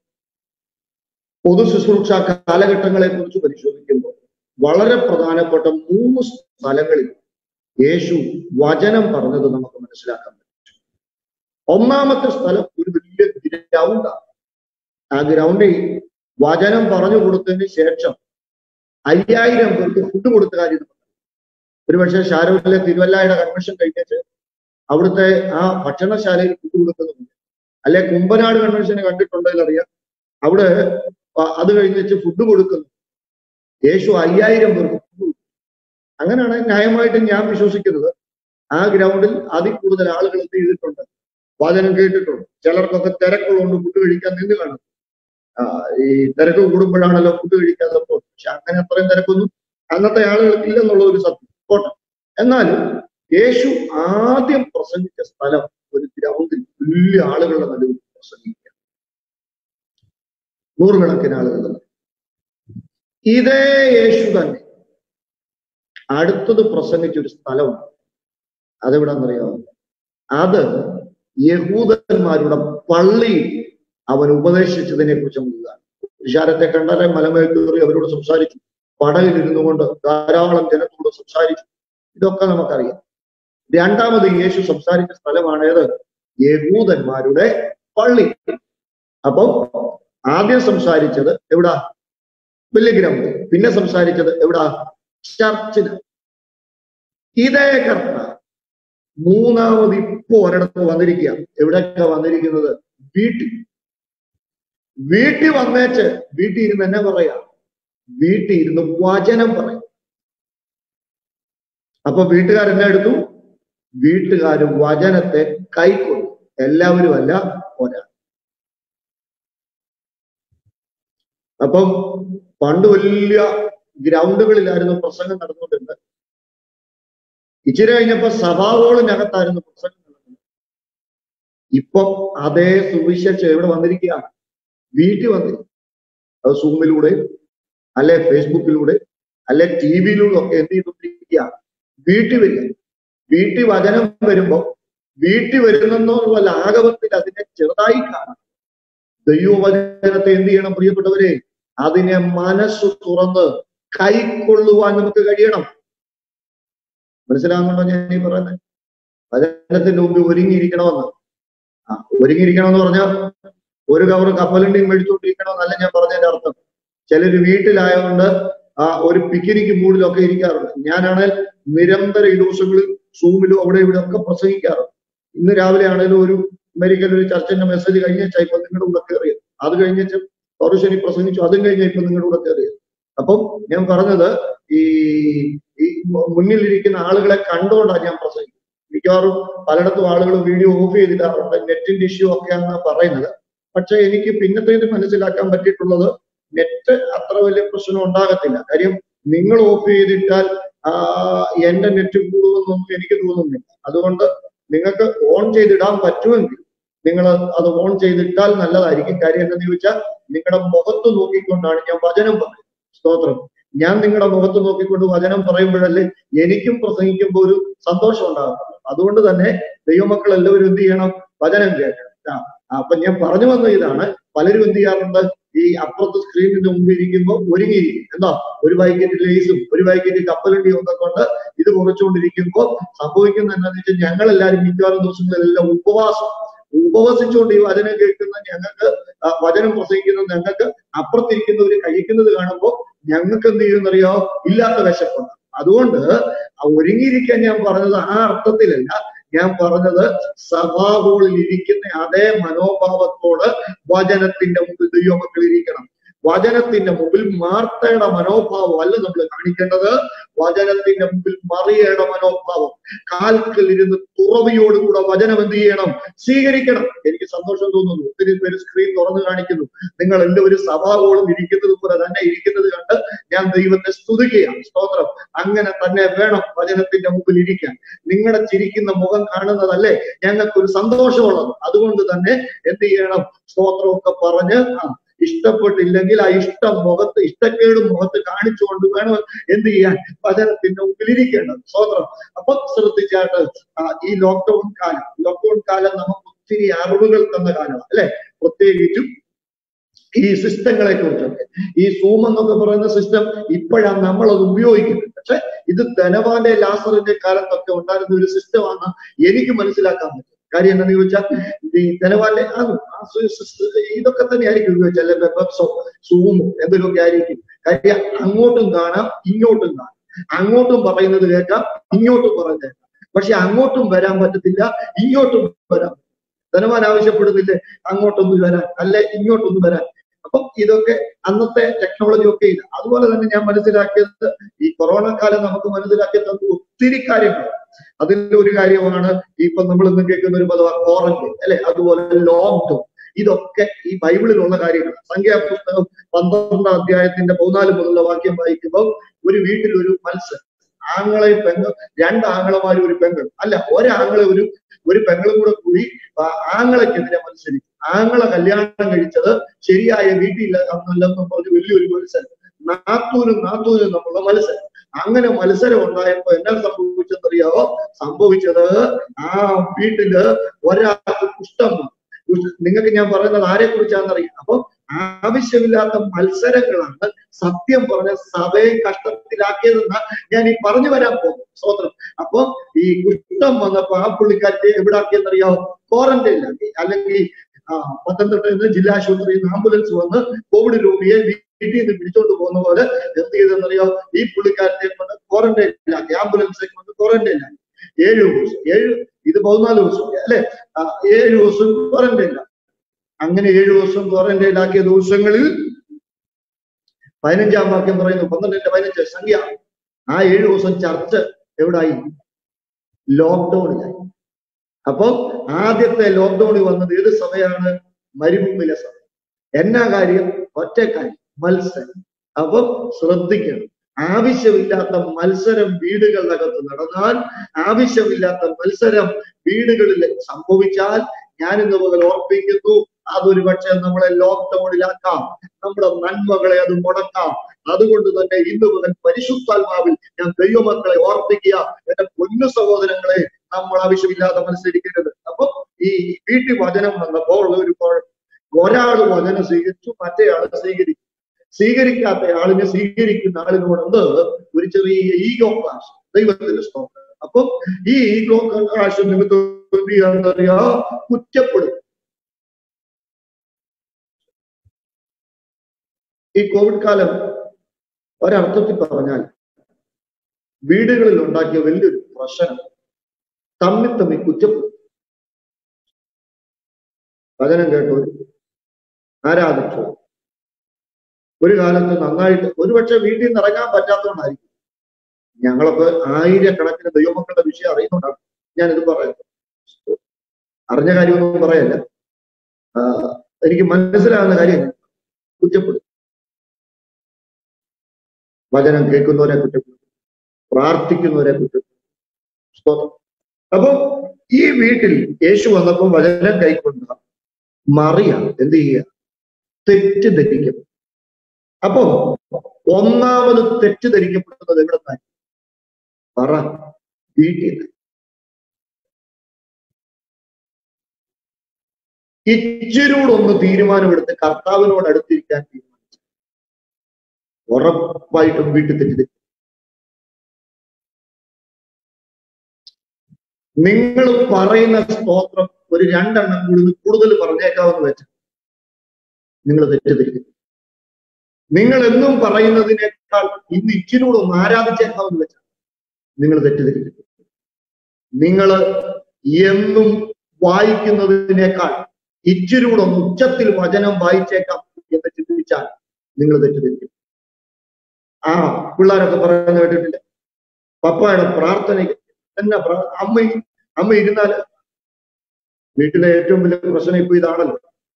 പൊതു ശുശ്രൂഷ കാലഘട്ടങ്ങളെ കുറിച്ച് പരിശോധിക്കുമ്പോൾ വളരെ പ്രധാനപ്പെട്ട മൂന്ന് സ്ഥലങ്ങളിൽ യേശു വചനം പറഞ്ഞത് നമുക്ക് മനസ്സിലാക്കാൻ പറ്റും ഒന്നാമത്തെ സ്ഥലം ഒരു വലിയ ഗ്രൗണ്ടാണ് ആ ഗ്രൗണ്ടിൽ വചനം പറഞ്ഞു കൊടുത്തതിന് ശേഷം അയ്യായിരം പേർക്ക് ഫുഡ് കൊടുത്ത കാര്യം നമുക്ക് ഒരുപക്ഷെ ഷാരൂഖിലെ തിരുവല്ലയുടെ കൺവെൻഷൻ കഴിഞ്ഞിട്ട് അവിടുത്തെ ആ ഭക്ഷണശാലയിൽ ഫുഡ് കൊടുക്കുന്നുണ്ട് അല്ലെ കുമ്പനാട് കൺവെൻഷന് കണ്ടിട്ടുണ്ടെങ്കിൽ അറിയാം അവിടെ അ- അത് കഴിഞ്ഞിട്ട് ഫുഡ് കൊടുക്കുന്നു യേശു അയ്യായിരം പേർക്ക് ഫുഡ് കൊടുത്തു അങ്ങനെയാണ് ന്യായമായിട്ട് ഞാൻ വിശ്വസിക്കുന്നത് ആ ഗ്രൗണ്ടിൽ അതിൽ കൂടുതൽ ആളുകൾ എന്ത് ചെയ്തിട്ടുണ്ട് വചനം കേട്ടിട്ടുണ്ട് ചിലർക്കൊക്കെ തിരക്കുള്ളതുകൊണ്ട് ഫുഡ് കഴിക്കാൻ നിന്ന് കാണും ആ, ഈ തിരക്ക് കൂടുമ്പോഴാണല്ലോ ഫുഡ് കഴിക്കാതെ പോകുന്നത് പക്ഷെ അങ്ങനെ അത്രയും തിരക്കൊന്നും അന്നത്തെ ആളുകൾക്ക് ഇല്ലെന്നുള്ള ഒരു സത്യം പോട്ടെ എന്നാലും യേശു ആദ്യം പ്രസംഗിച്ച സ്ഥലം ഒരു ഗ്രൗണ്ടിൽ വലിയ ആളുകളുടെ നടുവിൽ പ്രസംഗിക്കുക നൂറുകണക്കിന് ആളുകൾ ഇതേ യേശു തന്നെ അടുത്തത് പ്രസംഗിച്ച ഒരു സ്ഥലമുണ്ട് അതെവിടാന്നറിയാമോ അത് യഹൂദന്മാരുടെ പള്ളിയിൽ അവൻ ഉപദേശിച്ചതിനെ കുറിച്ച് നമുക്ക് വിശാരത്തെ കണ്ടാലെ മലമേൽ കയറി അവരോട് സംസാരിച്ചു പടകിലിരുന്നു കൊണ്ട് ധാരാളം ജനത്തോട് സംസാരിച്ചു ഇതൊക്കെ നമുക്കറിയാം രണ്ടാമത് യേശു സംസാരിച്ച സ്ഥലമാണ് ഏത് യഹൂദന്മാരുടെ പള്ളി അപ്പം ആദ്യം സംസാരിച്ചത് എവിടാ വലിയ ഗ്രൗണ്ട് പിന്നെ സംസാരിച്ചത് എവിടാ ചർച്ചിന് ഇതേ കർത്ത മൂന്നാമത് ഇപ്പോ ഒരിടത്ത് വന്നിരിക്കുക എവിടെയൊക്കെ വന്നിരിക്കുന്നത് വീട്ടിൽ വീട്ടിൽ വന്നേച്ച് വീട്ടിൽ ഇരുന്ന് എന്നെ പറയാ വീട്ടിൽ ഇരുന്ന് വചനം പറയും അപ്പൊ വീട്ടുകാരെന്നെ എടുത്തു വീട്ടുകാർ വചനത്തെ കൈക്കൊണ്ടു എല്ലാവരും അല്ല ഒരാൾ അപ്പം പണ്ട് വലിയ ഗ്രൗണ്ടുകളിലായിരുന്നു പ്രസംഗം നടന്നുകൊണ്ടിരുന്നത് ഇച്ചിരി കഴിഞ്ഞപ്പോ സഭാവോളിനകത്തായിരുന്നു പ്രസംഗം നടന്നത് ഇപ്പൊ അതേ സുവിശേഷം എവിടെ വന്നിരിക്കുകയാണ് വീട്ടിൽ വന്നിരിക്കും അത് സൂമിലൂടെ അല്ലെ ഫേസ്ബുക്കിലൂടെ അല്ലെ ടി വിയിലൂടെ ഒക്കെ എന്ത് ചെയ്തുകൊണ്ടിരിക്കുക വീട്ടിൽ വരിക വീട്ടിൽ വചനം വരുമ്പോ വീട്ടിൽ വരുന്നെന്നുള്ള ലാഘവത്തിൽ അതിനെ ചെറുതായി കാണാം ദൈവവചനത്തെ എന്ത് ചെയ്യണം പ്രിയപ്പെട്ടവരെ അതിനെ മനസ്സ് തുറന്ന് കൈക്കൊള്ളുവാൻ നമുക്ക് കഴിയണം മനസ്സിലാകുന്നുണ്ടോ ഞാൻ ഈ പറയുന്നത് വചനത്തിന്റെ മുമ്പിൽ ഒരുങ്ങിയിരിക്കണമെന്ന് ആ ഒരുങ്ങിയിരിക്കണമെന്ന് പറഞ്ഞാൽ ഒരു കവർ കപ്പലണ്ടിയും മേടിച്ചുകൊണ്ടിരിക്കണമെന്നല്ല ഞാൻ പറഞ്ഞതിന്റെ അർത്ഥം ചിലര് വീട്ടിലായതുകൊണ്ട് ആ ഒരു പിക്നിക് മൂഡിലൊക്കെ ഇരിക്കാറുണ്ട് ഞാനാണെങ്കിൽ നിരന്തര ഈ ദിവസങ്ങളിൽ സൂമിലും അവിടെ ഇവിടെ ഒക്കെ പ്രസംഗിക്കാറുണ്ട് ഇന്ന് രാവിലെ ആണെങ്കിലും ഒരു അമേരിക്കയിൽ ഒരു ചർച്ചിന്റെ മെസ്സേജ് കഴിഞ്ഞ ഇപ്പൊ നിങ്ങളുടെ കൂടെ കയറിയത് അത് കഴിഞ്ഞ പൗരുഷനി പ്രസംഗിച്ചു അതും കഴിഞ്ഞ ഇപ്പൊ നിങ്ങളുടെ കൂടെ കയറിയത് അപ്പം ഞാൻ പറഞ്ഞത് ഈ ഈ മുന്നിലിരിക്കുന്ന ആളുകളെ കണ്ടുകൊണ്ടാണ് ഞാൻ പ്രസംഗിക്കുന്നത് മിക്കവാറും പലയിടത്തും ആളുകൾ വീഡിയോ ഓഫ് ചെയ്തിടാറുണ്ട് നെറ്റിന്റെ ഇഷ്യൂ ഒക്കെയാണെന്നാണ് പറയുന്നത് പക്ഷെ എനിക്ക് പിന്നത്തേത് മനസ്സിലാക്കാൻ പറ്റിയിട്ടുള്ളത് നെറ്റ് അത്ര വലിയ പ്രശ്നം ഉണ്ടാകത്തില്ല കാര്യം നിങ്ങൾ ഓഫ് ചെയ്തിട്ടാൽ ആ എന്റെ നെറ്റ് കൂടുമെന്നൊന്നും എനിക്ക് തോന്നുന്നില്ല അതുകൊണ്ട് നിങ്ങൾക്ക് ഓൺ ചെയ്തിടാൻ പറ്റുമെങ്കിൽ നിങ്ങൾ അത് ഓൺ ചെയ്തിട്ടാൽ നല്ലതായിരിക്കും കാര്യം എന്താണെന്ന് ചോദിച്ചാൽ നിങ്ങളുടെ മുഖത്ത് നോക്കിക്കൊണ്ടാണ് ഞാൻ വചനം പറയുന്നത് സ്തോത്രം ഞാൻ നിങ്ങളുടെ മുഖത്ത് നോക്കിക്കൊണ്ട് വചനം പറയുമ്പോഴല്ലേ എനിക്കും പ്രസംഗിക്കുമ്പോൾ ഒരു സന്തോഷം ഉണ്ടാകും അതുകൊണ്ട് തന്നെ ദൈവമക്കൾ എല്ലാവരും എന്ത് ചെയ്യണം വചനം കേൾക്കണം ആ അപ്പൊ ഞാൻ പറഞ്ഞു വന്ന ഇതാണ് പലരും എന്ത് ചെയ്യാറുണ്ട് ഈ അപ്പുറത്ത് സ്ക്രീനിന്റെ മുമ്പിൽ ഇരിക്കുമ്പോൾ ഒരുങ്ങിയിരിക്കും എന്താ ഒരു പാക്കറ്റ് ലേസും ഒരു പാക്കറ്റ് കപ്പലണ്ടിയും ഒക്കെ കൊണ്ട് ഇത് കുറച്ചുകൊണ്ടിരിക്കുമ്പോൾ സംഭവിക്കുന്ന എന്താണെന്ന് വെച്ചാൽ ഞങ്ങൾ എല്ലാവരും മിക്കവാറും ദിവസങ്ങളിലെല്ലാം ഉപവാസം ഉപവസിച്ചുകൊണ്ട് ഈ വചനം കേൾക്കുന്ന ഞങ്ങൾക്ക് വചനം പ്രസംഗിക്കുന്ന ഞങ്ങൾക്ക് അപ്പുറത്തിരിക്കുന്നവർ കഴിക്കുന്നത് കാണുമ്പോൾ ഞങ്ങൾക്ക് എന്ത് ചെയ്യുമെന്നറിയോ ഇല്ലാത്ത വിശപ്പുണ്ട് അതുകൊണ്ട് ഒരുങ്ങിയിരിക്കാൻ ഞാൻ പറഞ്ഞത് ആ അർത്ഥത്തിലല്ല ഞാൻ പറഞ്ഞത് സഭാഹോളിൽ ഇരിക്കുന്ന അതേ മനോഭാവത്തോട് വചനത്തിന്റെ മുമ്പിൽ ദൈവമക്കൾ ഇരിക്കണം വചനത്തിന്റെ മുമ്പിൽ മാർത്തയുടെ മനോഭാവം അല്ല നമ്മൾ കാണിക്കേണ്ടത് വചനത്തിന്റെ മുമ്പിൽ മറിയയുടെ മനോഭാവം കാൽക്കൽ ഇരുന്ന് തുറവിയോടുകൂടെ വചനം എന്ത് ചെയ്യണം സ്വീകരിക്കണം എനിക്ക് സന്തോഷം തോന്നുന്നു ഒത്തിരി പേര് സ്ക്രീൻ തുറന്നു കാണിക്കുന്നു നിങ്ങൾ എല്ലാവരും സഭാകോളം ഇരിക്കുന്നത് പോലെ തന്നെ ഇരിക്കുന്നത് കണ്ട് ഞാൻ ദൈവത്തെ സ്തുതിക്കുകയാണ് സ്തോത്രം അങ്ങനെ തന്നെ വേണം വചനത്തിന്റെ മുമ്പിൽ ഇരിക്കാൻ നിങ്ങളുടെ ചിരിക്കുന്ന മുഖം കാണുന്നതല്ലേ ഞങ്ങൾക്ക് ഒരു സന്തോഷമുള്ളത് അതുകൊണ്ട് തന്നെ എന്ത് ചെയ്യണം സ്തോത്രമൊക്കെ പറഞ്ഞ് ആ ഇഷ്ടപ്പെട്ടില്ലെങ്കിൽ ആ ഇഷ്ടം മുഖത്ത് ഇഷ്ടക്കേടും മുഖത്ത് കാണിച്ചുകൊണ്ട് വേണം എന്ത് ചെയ്യാൻ വചനത്തിന്റെ മുമ്പിൽ ഇരിക്കേണ്ടത് സ്വതന്ത്രം അപ്പൊ ശ്രദ്ധിച്ചാട്ട് ഈ ലോക്ക്ഡൌൺ കാലം ലോക്ക്ഡൌൺ കാലം നമുക്ക് ഒത്തിരി അറിവുകൾ തന്ന കാലമാണ് അല്ലെ പ്രത്യേകിച്ചും ഈ സിസ്റ്റങ്ങളെ കുറിച്ചൊക്കെ ഈ സൂം എന്നൊക്കെ പറയുന്ന സിസ്റ്റം ഇപ്പോഴാണ് നമ്മൾ അത് ഉപയോഗിക്കുന്നത് പക്ഷെ ഇത് ധനവാന്റെ ലാസറിന്റെ കാലത്തൊക്കെ ഉണ്ടായിരുന്ന ഒരു സിസ്റ്റമാണ് എനിക്ക് മനസ്സിലാക്കാൻ പറ്റും കാര്യം എന്താണെന്ന് ചോദിച്ചാൽ ഈ ധനവാന്റെ ഇതൊക്കെ തന്നെ ആയിരിക്കും ഉപയോഗിച്ചാൽ വെബ്സോ സൂമോ എന്തെങ്കിലുമൊക്കെ ആയിരിക്കും കാര്യം അങ്ങോട്ടും കാണാം ഇങ്ങോട്ടും കാണാം അങ്ങോട്ടും പറയുന്നത് കേൾക്കാം ഇങ്ങോട്ടും പറയുന്നത് കേൾക്കാം പക്ഷെ അങ്ങോട്ടും വരാൻ പറ്റത്തില്ല ഇങ്ങോട്ടും വരാൻ ധനവാൻ ആവശ്യപ്പെടുന്നില്ലേ അങ്ങോട്ടൊന്ന് വരാൻ അല്ലെ ഇങ്ങോട്ടൊന്ന് വരാൻ അപ്പം ഇതൊക്കെ അന്നത്തെ ടെക്നോളജി ഒക്കെ ഇത് അതുപോലെ തന്നെ ഞാൻ മനസ്സിലാക്കിയത് ഈ കൊറോണ കാലം നമുക്ക് മനസ്സിലാക്കി തന്ന ഒത്തിരി കാര്യങ്ങൾ അതിൽ ഒരു കാര്യമാണ് ഇപ്പൊ നമ്മൾ ഇന്ന് കേൾക്കുന്ന ഒരു പദവ ക്വാറന്റൈൻ അല്ലെ അതുപോലെ ലോക്ക്ഡൌൺ ഇതൊക്കെ ഈ ബൈബിളിലുള്ള കാര്യങ്ങൾ സംഖ്യാപുസ്തകം പന്ത്രണ്ടാം അധ്യായത്തിന്റെ പതിനാല് മുതലുള്ള വാക്യം വായിക്കുമ്പോൾ ഒരു വീട്ടിൽ ഒരു മത്സരം ആങ്ങളെയും പെങ്ങൾ രണ്ട് ആങ്ങളമാരും ഒരു പെങ്ങൾ അല്ല ഒരാങ്ങളെ ഒരു ഒരു പെങ്ങളും കൂടെ കൂടി ആങ്ങളയ്ക്കെതിരെ മത്സരിക്കും ആങ്ങളെ കല്യാണം കഴിച്ചത് ശരിയായ വീട്ടിൽ അല്ലെന്നും പറഞ്ഞ് വലിയൊരു മത്സരം നാത്തൂനും നാത്തൂനും തമ്മിലുള്ള മത്സരം അങ്ങനെ മത്സരം ഉണ്ടായപ്പോ എന്നാ സംഭവിച്ചെന്നറിയാവോ സംഭവിച്ചത് ആ വീട്ടില് ഒരാൾക്ക് കുഷ്ഠം നിങ്ങൾക്ക് ഞാൻ പറയുന്നത് ആരെ കുറിച്ചാണെന്നറിയാം അപ്പൊ ആവശ്യമില്ലാത്ത മത്സരങ്ങളാണ് സത്യം പറഞ്ഞ സഭയെ കഷ്ടത്തിലാക്കിയതെന്ന് ഞാൻ ഈ പറഞ്ഞു വരാൻ പോകും സ്വതന്ത്രം അപ്പൊ ഈ കുഷ്ഠം വന്നപ്പോ ആ പുള്ളിക്കാറ്റ് എവിടാക്കിയെന്നറിയാവോ ക്വാറന്റൈനിലാക്കി അല്ലെങ്കിൽ ആ പത്തനംതിട്ടയിൽ നിന്ന് ജില്ലാ ആശുപത്രിയിൽ നിന്ന് ആംബുലൻസ് വന്ന് കോവിഡ് രോഗിയെ വീട്ടിൽ നിന്ന് പിടിച്ചോണ്ട് പോകുന്ന പോലെ എന്ത് ചെയ്തെന്നറിയോ ഈ പുള്ളിക്കാരത്തെ കൊണ്ട് ക്വാറന്റൈനിലാക്കി ആംബുലൻസെ കൊണ്ട് ക്വാറന്റൈനിലാക്കി ഏഴ് ദിവസം ഏഴ് ഇത് പതിനാല് ദിവസം അല്ലെ ഏഴ് ദിവസം ക്വാറന്റൈനിലാണ് അങ്ങനെ ഏഴു ദിവസം ക്വാറന്റൈനിലാക്കിയ ദിവസങ്ങളിൽ പതിനഞ്ചാം വാക്യം പറയുന്നു പന്ത്രണ്ടിന്റെ പതിനഞ്ച് സംഖ്യ ആ ഏഴു ദിവസം ചർച്ച എവിടായി ലോക്ക്ഡൌണിലായി അപ്പൊ ആദ്യത്തെ ലോക്ക്ഡൌണിൽ വന്നത് ഏത് സമയമാണ് മരുഭൂമിയിലെ സമയം എന്നാ കാര്യം ഒറ്റ കാര്യം മത്സരം അപ്പം ശ്രദ്ധിക്കണം ആവശ്യമില്ലാത്ത മത്സരം വീടുകളിനകത്ത് നടന്നാൽ ആവശ്യമില്ലാത്ത മത്സരം വീടുകളിൽ സംഭവിച്ചാൽ ഞാൻ ഇന്ന് മുതൽ ഓർപ്പിക്കുന്നു അതൊരു പക്ഷേ നമ്മളെ ലോക്ക്ഡൌണിലാക്കാം നമ്മുടെ നന്മകളെ അത് മുടക്കാം അതുകൊണ്ട് തന്നെ ഇന്ന് മുതൽ പരിശുദ്ധാത്മാവിൽ ഞാൻ ദൈവമക്കളെ ഓർപ്പിക്കുക എന്റെ പൊന്നു സഹോദരങ്ങളെ നമ്മൾ ആവശ്യമില്ലാതെ മത്സരിക്കരുത് അപ്പൊ ഈ വീട്ടിൽ വചനം വന്നപ്പോൾ ഒരു ഒരാൾ വചനം സ്വീകരിച്ചു മറ്റേയാൾ സ്വീകരിച്ചു സ്വീകരിക്കാത്ത ആളിനെ സ്വീകരിക്കുന്ന ആളിനോട് എന്ത് ഒരു ചെറിയ ഈഗോ ക്ലാസ് ദൈവത്തിന്റെ സ്തോത്രം അപ്പൊ ഈ ഈഗോ ക്ലാസ് നിമിത്തം എന്ത് ചെയ്യാന്നറിയാ കുറ്റപ്പെടും ഈ കോവിഡ് കാലം ഒരർത്ഥത്തിൽ പറഞ്ഞാൽ വീടുകളിൽ ഉണ്ടാക്കിയ വലിയൊരു പ്രശ്നം തമ്മിൽ തമ്മിൽ കുറ്റപ്പെടും വചനം കേട്ടു ആരാധിച്ചു ഒരു കാലത്ത് നന്നായിട്ട് ഒരുപക്ഷെ വീട്ടിൽ നിന്ന് ഇറങ്ങാൻ പറ്റാത്തതുകൊണ്ടായിരിക്കും ഞങ്ങളൊക്കെ ആയിരക്കണക്കിന് ദൈവമക്കളുടെ വിഷയം അറിയുന്നതുകൊണ്ടാണ് ഞാനിത് പറയുന്നത് അറിഞ്ഞ കാര്യമൊന്നും പറയല്ല ആ, എനിക്ക് മനസ്സിലാകുന്ന കാര്യം ഞാൻ കുറ്റപ്പെടും വചനം കേൾക്കുന്നവരെ കുറ്റപ്പെടും പ്രാർത്ഥിക്കുന്നവരെ കുറ്റപ്പെടും സ്തോത്രം അപ്പൊ ഈ വീട്ടിൽ യേശു വന്നപ്പോൾ വചനം കൈക്കൊണ്ട മറിയ എന്ത് ചെയ്യുക തെറ്റിദ്ധരിക്കും അപ്പോ ഒന്നാമത് തെറ്റിദ്ധരിക്കപ്പെടുന്നത് എവിടെ നിന്ന് പറ വീട്ടിൽ നിന്ന് ഇച്ചിരൂടെ ഒന്ന് തീരുമാനമെടുത്ത് കർത്താവിനോട് അടുത്തിരിക്കാൻ തീരുമാനിച്ചു ഉറപ്പായിട്ടും വീട്ടിൽ തെറ്റിദ്ധരിക്കും നിങ്ങൾ പറയുന്ന സ്തോത്രം ഒരു രണ്ടെണ്ണം കൂടുതൽ കൂടുതൽ പറഞ്ഞേക്കാമെന്ന് വെച്ച് നിങ്ങൾ തെറ്റിദ്ധരിക്കും നിങ്ങൾ എന്നും പറയുന്നതിനേക്കാൾ ഇന്ന് ഇച്ചിരൂടെ ഒന്ന് ആരാധിച്ചേക്കാമെന്ന് വെച്ചാൽ നിങ്ങൾ തെറ്റിദ്ധരിക്കും നിങ്ങൾ എന്നും വായിക്കുന്നതിനേക്കാൾ ഇച്ചിരൂടെ ഒന്ന് ഉച്ചത്തിൽ വചനം വായിച്ചേക്കാം എന്ന് ചിന്തിച്ചാൽ നിങ്ങൾ തെറ്റിദ്ധരിക്കും ആ പിള്ളേരൊക്കെ പറയുന്നത് കേട്ടിട്ടില്ല പപ്പായുടെ പ്രാർത്ഥനയ്ക്ക് എന്നാ പ്രാ- അമ്മ അമ്മ ഇരുന്നാല് വീട്ടിലെ ഏറ്റവും വലിയ പ്രശ്നം ഇപ്പൊ ഇതാണല്ലോ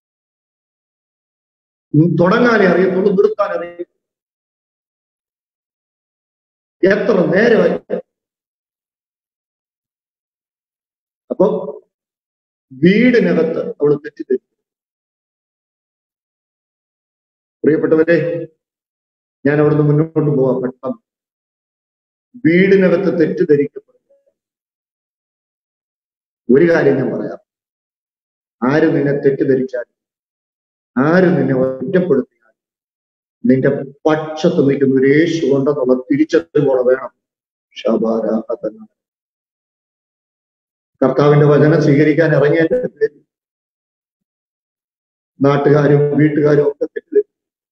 ഉം, തുടങ്ങാനേ അറിയത്തുള്ളൂ നിർത്താൻ അറിയും എത്ര നേരമായി അപ്പൊ വീടിനകത്ത് അവൾ തെറ്റിദ്ധരിച്ചു പ്രിയപ്പെട്ടവരെ ഞാൻ അവിടുന്ന് മുന്നോട്ട് പോവാൻ പെട്ടെന്ന് വീടിനകത്ത് തെറ്റിദ്ധരിക്കപ്പെടും ഒരു കാര്യം ഞാൻ പറയാം ആര് നിന്നെ തെറ്റിദ്ധരിച്ചാലും ആര് നിന്നെ ഒറ്റപ്പെടുത്തിയാലും നിന്റെ പക്ഷത്ത് നിൽക്കുന്ന ഒരു യേശു ഉണ്ടെന്നുള്ള തിരിച്ചറിവോടെ വേണം ശബാരാഹതന കർത്താവിന്റെ വചനം സ്വീകരിക്കാൻ ഇറങ്ങിയതിന്റെ പേരിൽ നാട്ടുകാരും വീട്ടുകാരും ഒക്കെ തെറ്റിദ്ധരിച്ചു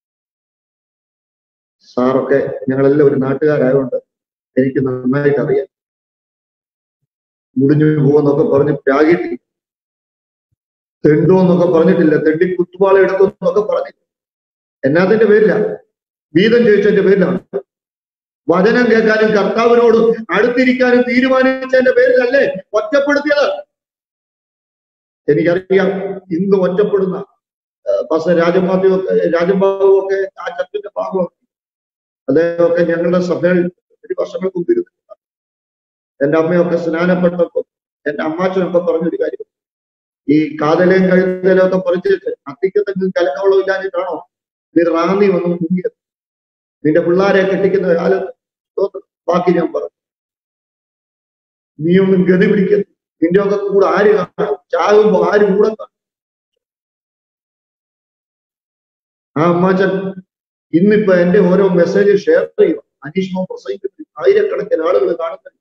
സാറൊക്കെ ഞങ്ങളെല്ലാം ഒരു നാട്ടുകാരായതുകൊണ്ട് എനിക്ക് നന്നായിട്ട് അറിയാം മുടിഞ്ഞു പോകുന്നൊക്കെ പറഞ്ഞ് പ്രാഗിട്ടി തെണ്ടുമെന്നൊക്കെ പറഞ്ഞിട്ടില്ല തെണ്ടി കുത്തുപാള എടുക്കുമെന്നൊക്കെ പറഞ്ഞില്ല എന്നാത്തിന്റെ പേരില വീതം ചോദിച്ചതിന്റെ പേരിലാണ് വചനം കേൾക്കാനും കർത്താവിനോട് അടുത്തിരിക്കാനും തീരുമാനിച്ചതിന്റെ പേരിലല്ലേ ഒറ്റപ്പെടുത്തിയത് എനിക്കറിയാം ഇന്ന് ഒറ്റപ്പെടുന്ന പസ രാജമാത്യു ഒക്കെ രാജംബാബു ഒക്കെ ആ ചർച്ചിന്റെ ഭാഗമാണ് അദ്ദേഹമൊക്കെ ഞങ്ങളുടെ സഭയിൽ ഒരു വർഷങ്ങൾക്ക് മുമ്പ് ഇരുന്നിട്ടുണ്ട് എന്റെ അമ്മയൊക്കെ സ്നാനപ്പെട്ടപ്പോ എന്റെ അമ്മാച്ചനൊക്കെ പറഞ്ഞൊരു കാര്യം ഈ കാതലയും കഴുതലും ഒക്കെ പറിച്ച് അത്തിക്കത്തെങ്കിലും കലക്കവളം ഇല്ലാഞ്ഞിട്ടാണോ നീ റാന്നി വന്ന് മുങ്ങിയത് നിന്റെ പിള്ളാരെ കെട്ടിക്കുന്ന കാലത്ത് സ്തോത്രം. ബാക്കി ഞാൻ പറഞ്ഞു നീയൊന്നും ഗതി പിടിക്കരുത് നിന്റെ ഒക്കെ കൂടെ ആര് കാണാം ചാകുമ്പോ ആര് കൂടെ കാണും ആ അമ്മാച്ചൻ ഇന്നിപ്പോ എന്റെ ഓരോ മെസ്സേജ് ഷെയർ ചെയ്യും അനീഷ്മോ പ്രസംഗിക്കുന്നു ആയിരക്കണക്കിന് ആളുകൾ കാണുന്നുണ്ട്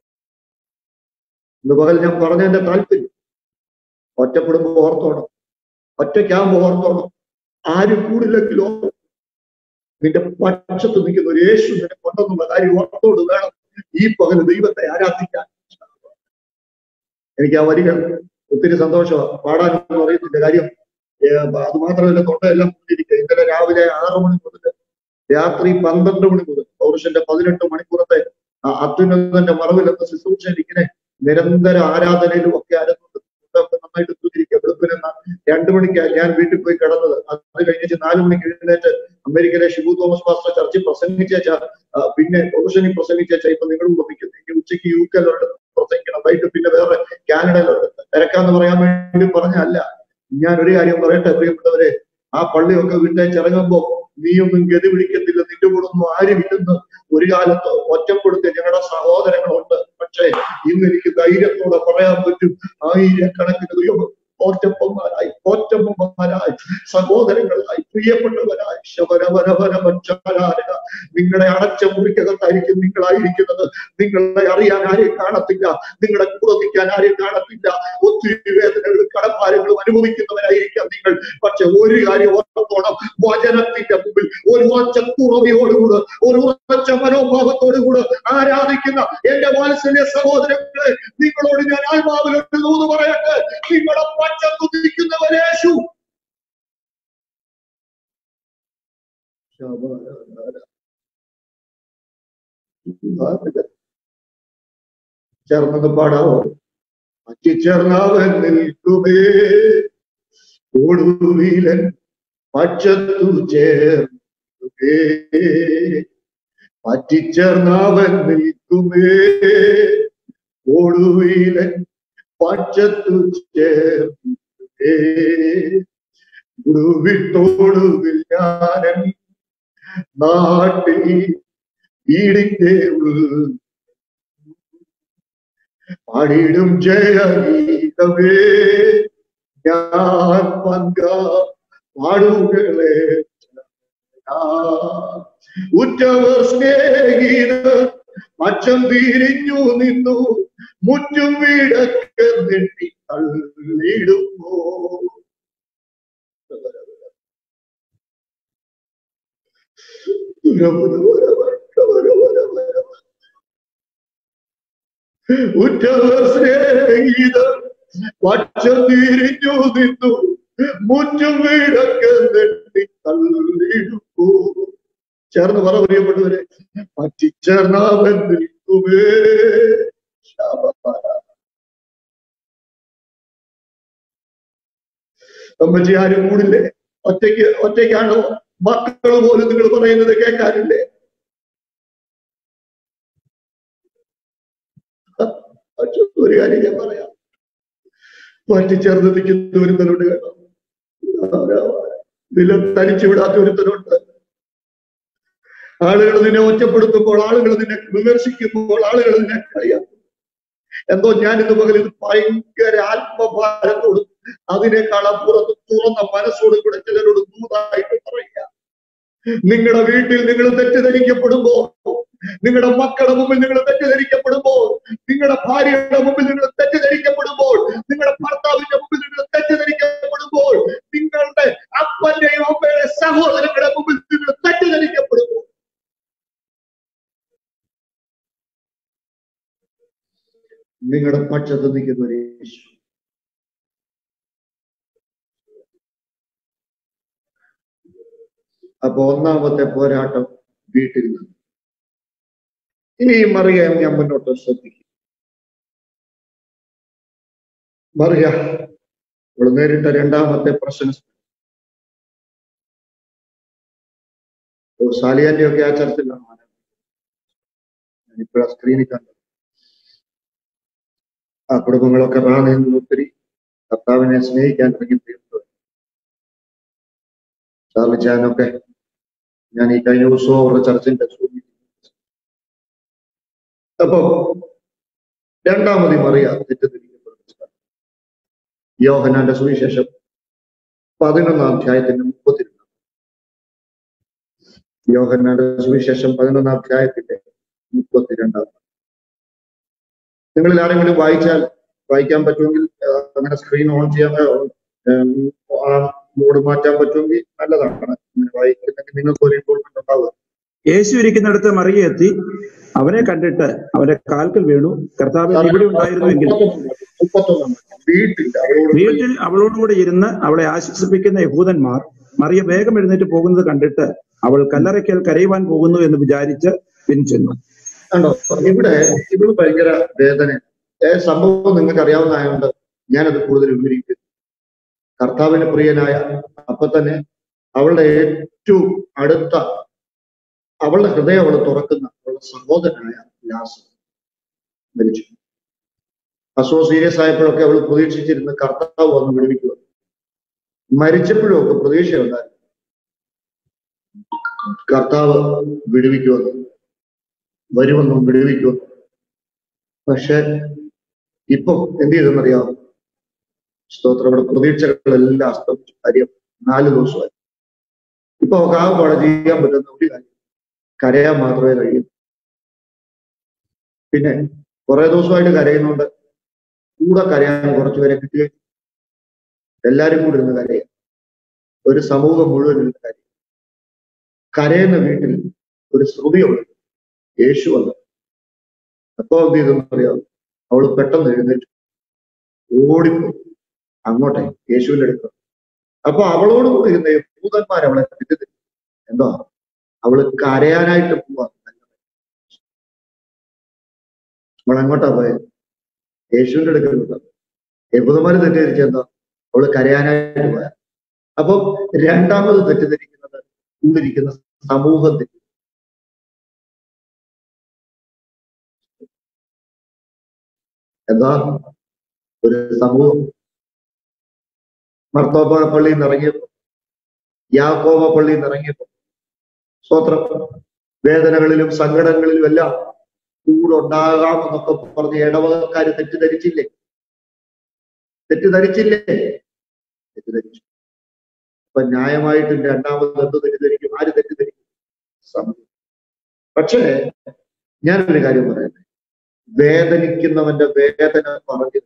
ഇന്ന് പകൽ ഞാൻ പറഞ്ഞതിന്റെ താല്പര്യം ഒറ്റപ്പെടുമ്പോ ഓർത്തോണം ഒറ്റയ്ക്കാകുമ്പോ ഓർത്തോണം ആര് കൂടില്ലെങ്കിലോ നിന്റെ പക്ഷത്ത് നിൽക്കുന്ന ഒരു യേശു നിന്നെ കൊണ്ടെന്നുള്ള കാര്യം ഓർത്തോട് വേണം ഈ പകൽ ദൈവത്തെ ആരാധിക്കാൻ എനിക്ക് ആ വരികൾ ഒത്തിരി സന്തോഷമാണ് പാടാനൊന്നും അറിയത്തില്ല കാര്യം ഏർ അത് മാത്രമല്ല തൊണ്ടയെല്ലാം മുന്നിരിക്കുക ഇന്നലെ രാവിലെ ആറ് മണി മുതൽ രാത്രി പന്ത്രണ്ട് മണി മുതൽ പൗരുഷന്റെ പതിനെട്ട് മണിക്കൂറത്തെ ആ അത്യുന്നതന്റെ മറവിൽ എന്ന ശുശ്രൂഷയിൽ ഇങ്ങനെ നിരന്തര ആരാധനയിലും ഒക്കെ ആരുന്നുണ്ട് ഫുഡൊക്കെ നന്നായിട്ട് തൂക്കിരിക്കുക വെളുപ്പിന് ന- രണ്ടു മണിക്കാണ് ഞാൻ വീട്ടിൽ പോയി കിടന്നത് അത് കഴിഞ്ഞിട്ട് നാലു മണിക്ക് എഴുന്നേറ്റ് അമേരിക്കയിലെ ഷിബു തോമസ് പാസ്റ്റർ ചർച്ചിൽ പ്രസംഗിച്ചേച്ച പിന്നെ പൗരുഷനി പ്രസംഗിച്ചേച്ച ഇപ്പൊ നിങ്ങളും പ്രസംഗിക്കുന്നു ഇനി ഉച്ചയ്ക്ക് യു കെയിലോട്ട് പ്രസംഗിക്കണം വൈകിട്ട് പിന്നെ വേറെ കാനഡയിലോട്ട് തിരക്കാന്ന് പറയാൻ വേണ്ടി പറഞ്ഞല്ല ഞാൻ ഒരു കാര്യം പറയട്ടെ പ്രിയപ്പെട്ടവരെ ആ പള്ളിയൊക്കെ വിട്ടേച്ചിറങ്ങുമ്പോ നീയൊന്നും ഗതി പിടിക്കത്തില്ല നിന്റെ കൂടെ ഒന്നും ആരുമില്ലെന്ന് ഒരു കാലത്ത് ഒറ്റപ്പെടുത്തിയ ഞങ്ങളുടെ സഹോദരങ്ങളുണ്ട് പക്ഷേ ഇന്ന് എനിക്ക് ധൈര്യത്തോടെ പറയാൻ പറ്റും ആയിരക്കണക്കിന് ദൈവം പോറ്റപ്പന്മാരായി പോറ്റമ്മമാരായി സഹോദരങ്ങളായി പ്രിയപ്പെട്ടവനായ ശബരവരവരവച്ചാരാര നിങ്ങളെ അടച്ച മുറിക്കകത്തായിരിക്കും നിങ്ങളായിരിക്കുന്നത് നിങ്ങളെ അറിയാൻ ആരെയും കാണത്തില്ല നിങ്ങളുടെ കൂടെ നിൽക്കാൻ ആരെയും കാണത്തില്ല ഒത്തിരി വേദനകളും കടപ്പാരങ്ങളും അനുഭവിക്കുന്നവരായിരിക്കാം നിങ്ങൾ പക്ഷെ ഒരു കാര്യം ഓർത്തോണം വചനത്തിന്റെ മുമ്പിൽ ഒരു ഉറച്ച കുറവയോടുകൂടെ ഒരു ഉറച്ച മനോഭാവത്തോടുകൂടെ ആരാധിക്കുന്ന എന്റെ വാത്സല്യ സഹോദരങ്ങളെ നിങ്ങളോട് ഞാൻ ആത്മാവിലൊരു നൂന്ന് പറയട്ടെ നിങ്ങളെ പച്ച തുതിക്കുന്നവരേശു ചേർന്നത് പാടാവോ പറ്റിച്ചേർന്നവൻ നിൽക്കുമേ ഒടുവിലൻ പച്ചത്തു ചേർന്നുമേ പറ്റിച്ചേർന്നവൻ നിൽക്കുമേ ഒടുവിലൻ പച്ചത്തു ചേർന്നുമേ ഉടുവിട്ടോടുവിൽ ഞാനൻ നാട്ടിൽ വീടിന്റെ ഉള്ളിൽ പാടിടും ജയഗീതമേ ഞാൻ പങ്ക പാടുകളെ ഉറ്റവർ സ്നേഹിതർ മച്ചം തിരിഞ്ഞു നിന്നു മുറ്റും വീടക്ക് നെട്ടി തള്ളിടുമ്പോ ഉറ്റവർ സ്നേഹിതർ പച്ചം തിരിഞ്ഞു നിന്നു മുറ്റും വീടക്ക് നെട്ടി തള്ളിടുമ്പോ ചേർന്ന് പറ പ്രിയപ്പെട്ടവരെ പറ്റിച്ചേർന്നാവൻ നിൽക്കുമേ അമ്മച്ചി ആരും കൂടില്ലേ ഒറ്റയ്ക്ക് ഒറ്റയ്ക്കാണോ മക്കൾ പോലും നിങ്ങൾ പറയുന്നത് കേൾക്കാനില്ലേ പക്ഷെ ഒരു കാര്യം ഞാൻ പറയാം പറ്റിച്ചേർന്ന് നിൽക്കുന്ന ഒരുത്തനുണ്ട് കേട്ടോ നില തനിച്ചു വിടാത്ത ഒരുത്തനുണ്ട് ആളുകൾ നിന്നെ ഒറ്റപ്പെടുത്തുമ്പോൾ ആളുകൾ നിന്നെ വിമർശിക്കുമ്പോൾ ആളുകൾ നിന്നെ കളിയാക്കും എന്തോ ഞാൻ ഇന്ന് പകൽ ഇത് ഭയങ്കര ആത്മഭാരത്തോടും അതിനേക്കാൾ അപ്പുറത്ത് തുറന്ന മനസ്സോടും കൂടെ ചിലരോട് ദൂതായിട്ട് പറയുക നിങ്ങളുടെ വീട്ടിൽ നിങ്ങൾ തെറ്റിദ്ധരിക്കപ്പെടുമ്പോൾ നിങ്ങളുടെ മക്കളുടെ മുമ്പിൽ നിങ്ങൾ തെറ്റിദ്ധരിക്കപ്പെടുമ്പോൾ നിങ്ങളുടെ ഭാര്യയുടെ മുമ്പിൽ നിങ്ങൾ തെറ്റിദ്ധരിക്കപ്പെടുമ്പോൾ നിങ്ങളുടെ ഭർത്താവിന്റെ മുമ്പിൽ നിങ്ങൾ തെറ്റിദ്ധരിക്കപ്പെടുമ്പോൾ നിങ്ങളുടെ അപ്പന്റെയും അമ്മയുടെ സഹോദരങ്ങളുടെ മുമ്പിൽ നിങ്ങൾ തെറ്റിദ്ധരിക്കപ്പെടുമ്പോൾ നിങ്ങളുടെ പക്ഷത്ത് നിൽക്കുന്ന ഒരു യേശു അപ്പൊ ഒന്നാമത്തെ പോരാട്ടം വീട്ടിൽ നിന്ന് ഇനിയും മറിയാൻ ഞാൻ മുന്നോട്ട് ശ്രദ്ധിക്കും മറിയ ഇവിടെ നേരിട്ട രണ്ടാമത്തെ പ്രശ്നം സാലിയാന്റെ ഒക്കെ ആ ചർച്ചിലാണ് ഇപ്പോഴാ സ്ക്രീനിൽ കണ്ടത് ആ കുടുംബങ്ങളൊക്കെ റാണിൽ ഒത്തിരി കർത്താവിനെ സ്നേഹിക്കാൻ തുടങ്ങി തീർത്തത് ചാർലിച്ചാനൊക്കെ ഞാൻ ഈ കഴിഞ്ഞ ദിവസവും അവരുടെ ചർച്ചിന്റെ അപ്പൊ രണ്ടാമതി മറിയ തെറ്റിദ്ധരിക്കപ്പെടുന്ന സ്ഥലം യോഹനാന്റെ സുവിശേഷം പതിനൊന്നാം അധ്യായത്തിന്റെ മുപ്പത്തിരണ്ട് യോഹന്നാന്റെ സുവിശേഷം പതിനൊന്നാം അധ്യായത്തിന്റെ മുപ്പത്തിരണ്ടാം നിങ്ങളിൽ ആരെങ്കിലും വായിച്ചാൽ വായിക്കാൻ പറ്റുമെങ്കിൽ അങ്ങനെ സ്ക്രീൻ ഓൺ ചെയ്യാൻ മോഡ് മാറ്റാൻ പറ്റുമെങ്കിൽ നല്ലതാണ് അങ്ങനെ വായിക്കുന്നെങ്കിൽ നിങ്ങൾക്ക് ഒരു ഇമ്പോർട്ടൻ്റ് ഉണ്ടാവുക യേശു ഇരിക്കുന്നിടത്ത് മറിയ എത്തി അവനെ കണ്ടിട്ട് അവന്റെ കാൽക്കൽ വീണു കർത്താവ് ഇവിടെ ഉണ്ടായിരുന്നുവെങ്കിൽ മുപ്പത്തൊന്നാം വീട്ടിൽ അവരോട് വീട്ടിൽ അവളോടുകൂടെ ഇരുന്ന് അവളെ ആശ്വസിപ്പിക്കുന്ന യഹൂദന്മാർ മറിയ വേഗം എഴുന്നേറ്റ് പോകുന്നത് കണ്ടിട്ട് അവൾ കല്ലറയ്ക്കൽ കരയുവാൻ പോകുന്നു എന്ന് വിചാരിച്ച് പിൻചെന്നു കണ്ടോ ഇവിടെ ഇവിടെ ഭയങ്കര വേദന ഏ സംഭവം നിങ്ങൾക്ക് അറിയാവുന്നതായതുകൊണ്ട് ഞാനത് കൂടുതൽ വിവരിക്കും കർത്താവിന് പ്രിയനായ അപ്പൊ തന്നെ അവളുടെ ഏറ്റവും അടുത്ത അവളുടെ ഹൃദയം അവൾ തുറക്കുന്ന അവളുടെ സഹോദരനായ ലാസ് മരിച്ചു അസോ സീരിയസ് ആയപ്പോഴൊക്കെ അവൾ പ്രതീക്ഷിച്ചിരുന്ന കർത്താവ് വന്ന് വിടുവിക്കുക മരിച്ചപ്പോഴും ഒക്കെ പ്രതീക്ഷയുണ്ടായിരുന്നു കർത്താവ് വിടുവിക്കുമെന്ന് വരുമെന്നും വിടുവിക്കുമെന്നും പക്ഷെ ഇപ്പൊ എന്ത് ചെയ്തെന്നറിയാമോ സ്തോത്രം ഇവിടെ പ്രതീക്ഷകളെല്ലാം അസ്തമിച്ചു കാര്യം നാല് ദിവസമായി ഇപ്പൊ കാപ്പാടെ ചെയ്യാൻ പറ്റുന്ന ഒരു കാര്യം കരയാൻ മാത്രമേ കഴിയൂ പിന്നെ കുറെ ദിവസമായിട്ട് കരയുന്നുണ്ട് കൂടെ കരയാൻ കുറച്ചുപേരെ കിട്ടുകയും എല്ലാരും കൂടി ഇരുന്ന് കരയാം ഒരു സമൂഹം മുഴുവൻ ഇരുന്ന് കരയും കരയുന്ന വീട്ടിൽ ഒരു ശ്രുതിയുണ്ട് യേശു വന്നു അപ്പൊ എന്ത് ചെയ്തെന്ന് അറിയാം അവള് പെട്ടെന്ന് എഴുന്നേറ്റു ഓടിപ്പോയി അങ്ങോട്ടെ യേശുവിന്റെ അടുത്ത് അപ്പൊ അവളോട് കൂടി ഇരുന്ന ഭൂതന്മാർ അവളെ തെറ്റിദ്ധരിച്ചു എന്താ അവള് കരയാനായിട്ട് പോവാ അവൾ എങ്ങോട്ടാ പോയത് യേശുവിന്റെ അടുക്കൽ യഹൂദന്മാര് തെറ്റിദ്ധരിച്ച എന്താ അവള് കരയാനായിട്ട് പോയ അപ്പൊ രണ്ടാമത് തെറ്റിദ്ധരിക്കുന്നത് കൂടിരിക്കുന്ന സമൂഹത്തിൽ എന്താ ഒരു സമൂഹം മർത്തോപ്പ പള്ളിയിൽ നിന്ന് ഇറങ്ങിയപ്പോ യാക്കോബ പള്ളിയിൽ നിന്ന് ഇറങ്ങിയപ്പോ സ്വത്രം വേദനകളിലും സങ്കടങ്ങളിലും എല്ലാം കൂടെ ഉണ്ടാകാമെന്നൊക്കെ പറഞ്ഞ് ഇടവകക്കാര് തെറ്റിദ്ധരിച്ചില്ലേ തെറ്റിദ്ധരിച്ചില്ലേ തെറ്റിദ്ധരിച്ചു അപ്പൊ ന്യായമായിട്ടും രണ്ടാമത് എന്ത് തെറ്റിദ്ധരിക്കും ആര് തെറ്റിദ്ധരിക്കും സമൂഹം പക്ഷേ ഞാനൊരു കാര്യം പറയട്ടെ വേദനിക്കുന്നവന്റെ വേദന പറഞ്ഞു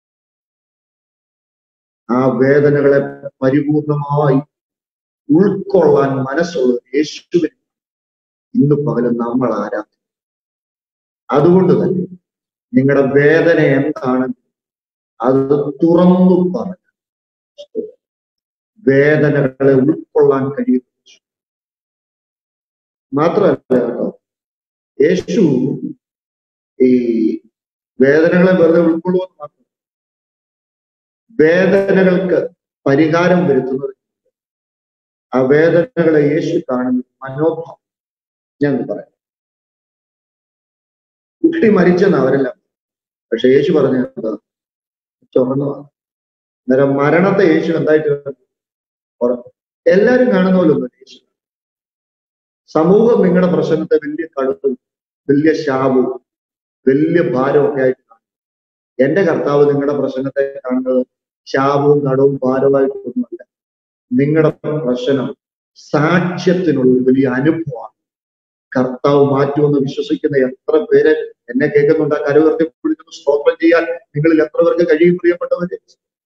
ആ വേദനകളെ പരിപൂർണമായി ഉൾക്കൊള്ളാൻ മനസ്സുള്ള യേശുവിന് ഇന്ന് പകലും നമ്മൾ ആരാധിക്കും അതുകൊണ്ട് തന്നെ നിങ്ങളുടെ വേദന എന്താണ് അത് തുറന്നു പറഞ്ഞു വേദനകളെ ഉൾക്കൊള്ളാൻ കഴിയുന്നു മാത്രമല്ല കേട്ടോ യേശു ഈ വേദനകളെ വെറുതെ ഉൾക്കൊള്ളുമെന്ന് മാത്രം വേദനകൾക്ക് പരിഹാരം വരുത്തുന്നത് ആ വേദനകളെ യേശു കാണുന്ന മനോഭാവം ഞാൻ പറയാം കുട്ടി മരിച്ചെന്ന് അവരെല്ലാം പക്ഷെ യേശു പറഞ്ഞ എന്താ ചുറന്നതാണ് അന്നേരം മരണത്തെ യേശു എന്തായിട്ട് ഉറപ്പ് എല്ലാരും കാണുന്ന പോലെ ഒന്നും യേശു സമൂഹം നിങ്ങളുടെ പ്രശ്നത്തെ വലിയ കടുത്തും വലിയ ശാപവും വലിയ ഭാരവും ഒക്കെ ആയിട്ട് കാണും എന്റെ കർത്താവ് നിങ്ങളുടെ പ്രശ്നത്തെ കാണുന്നത് ശാപവും കടവും ഭാരവുമായിട്ടൊന്നുമല്ല നിങ്ങളുടെ പ്രശ്നം സാക്ഷ്യത്തിനുള്ള ഒരു വലിയ അനുഭവമാണ് കർത്താവ് മാറ്റുമെന്ന് വിശ്വസിക്കുന്ന എത്ര പേര് എന്നെ കേൾക്കുന്നുണ്ട് ആ കരുവർത്തി വിളിക്കുന്നു സ്തോത്രം ചെയ്യാൻ നിങ്ങളിൽ എത്ര പേർക്ക് കഴിയും പ്രിയപ്പെട്ടവര്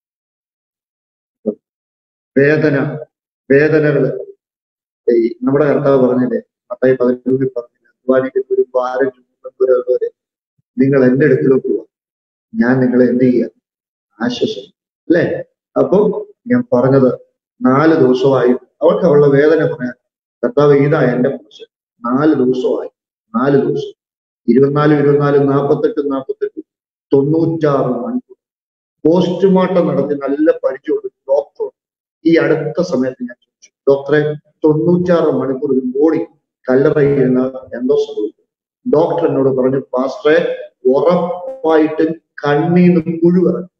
വേദന വേദനകള് ഈ നമ്മുടെ കർത്താവ് പറഞ്ഞില്ലേ പത്തായി പതിനൂറിൽ പറഞ്ഞില്ല അധ്വാനിക്കുന്ന ഒരു ഭാരം ചുമക്കുന്നവരെ നിങ്ങൾ എന്റെ അടുക്കിലോട്ട് പോവാ ഞാൻ നിങ്ങളെ എന്ത് ചെയ്യാം ആശ്വസിക്കും അല്ലേ അപ്പം ഞാൻ പറഞ്ഞത് നാല് ദിവസമായി അവൾക്ക് അവളുടെ വേദന പറയാൻ കർത്താവ് ഇതാ എന്റെ പ്രശ്നം നാല് ദിവസമായി നാല് ദിവസം ഇരുപത്തിനാല് ഇരുപത്തിനാല് നാൽപ്പത്തെട്ട് നാൽപ്പത്തെട്ട് തൊണ്ണൂറ്റാറ് മണിക്കൂർ പോസ്റ്റ്മോർട്ടം നടത്തി നല്ല പരിചയമുള്ള ഡോക്ടർ ഈ അടുത്ത സമയത്ത് ഞാൻ ചോദിച്ചു ഡോക്ടറെ തൊണ്ണൂറ്റാറ് മണിക്കൂർ ഒരു ബോഡി കല്ലറയിരുന്ന എന്തോ സംഭവിച്ചു ഡോക്ടർ എന്നോട് പറഞ്ഞു പാസ്റ്ററെ ഉറപ്പായിട്ടും കണ്ണീന്ന് പുഴുവിറങ്ങി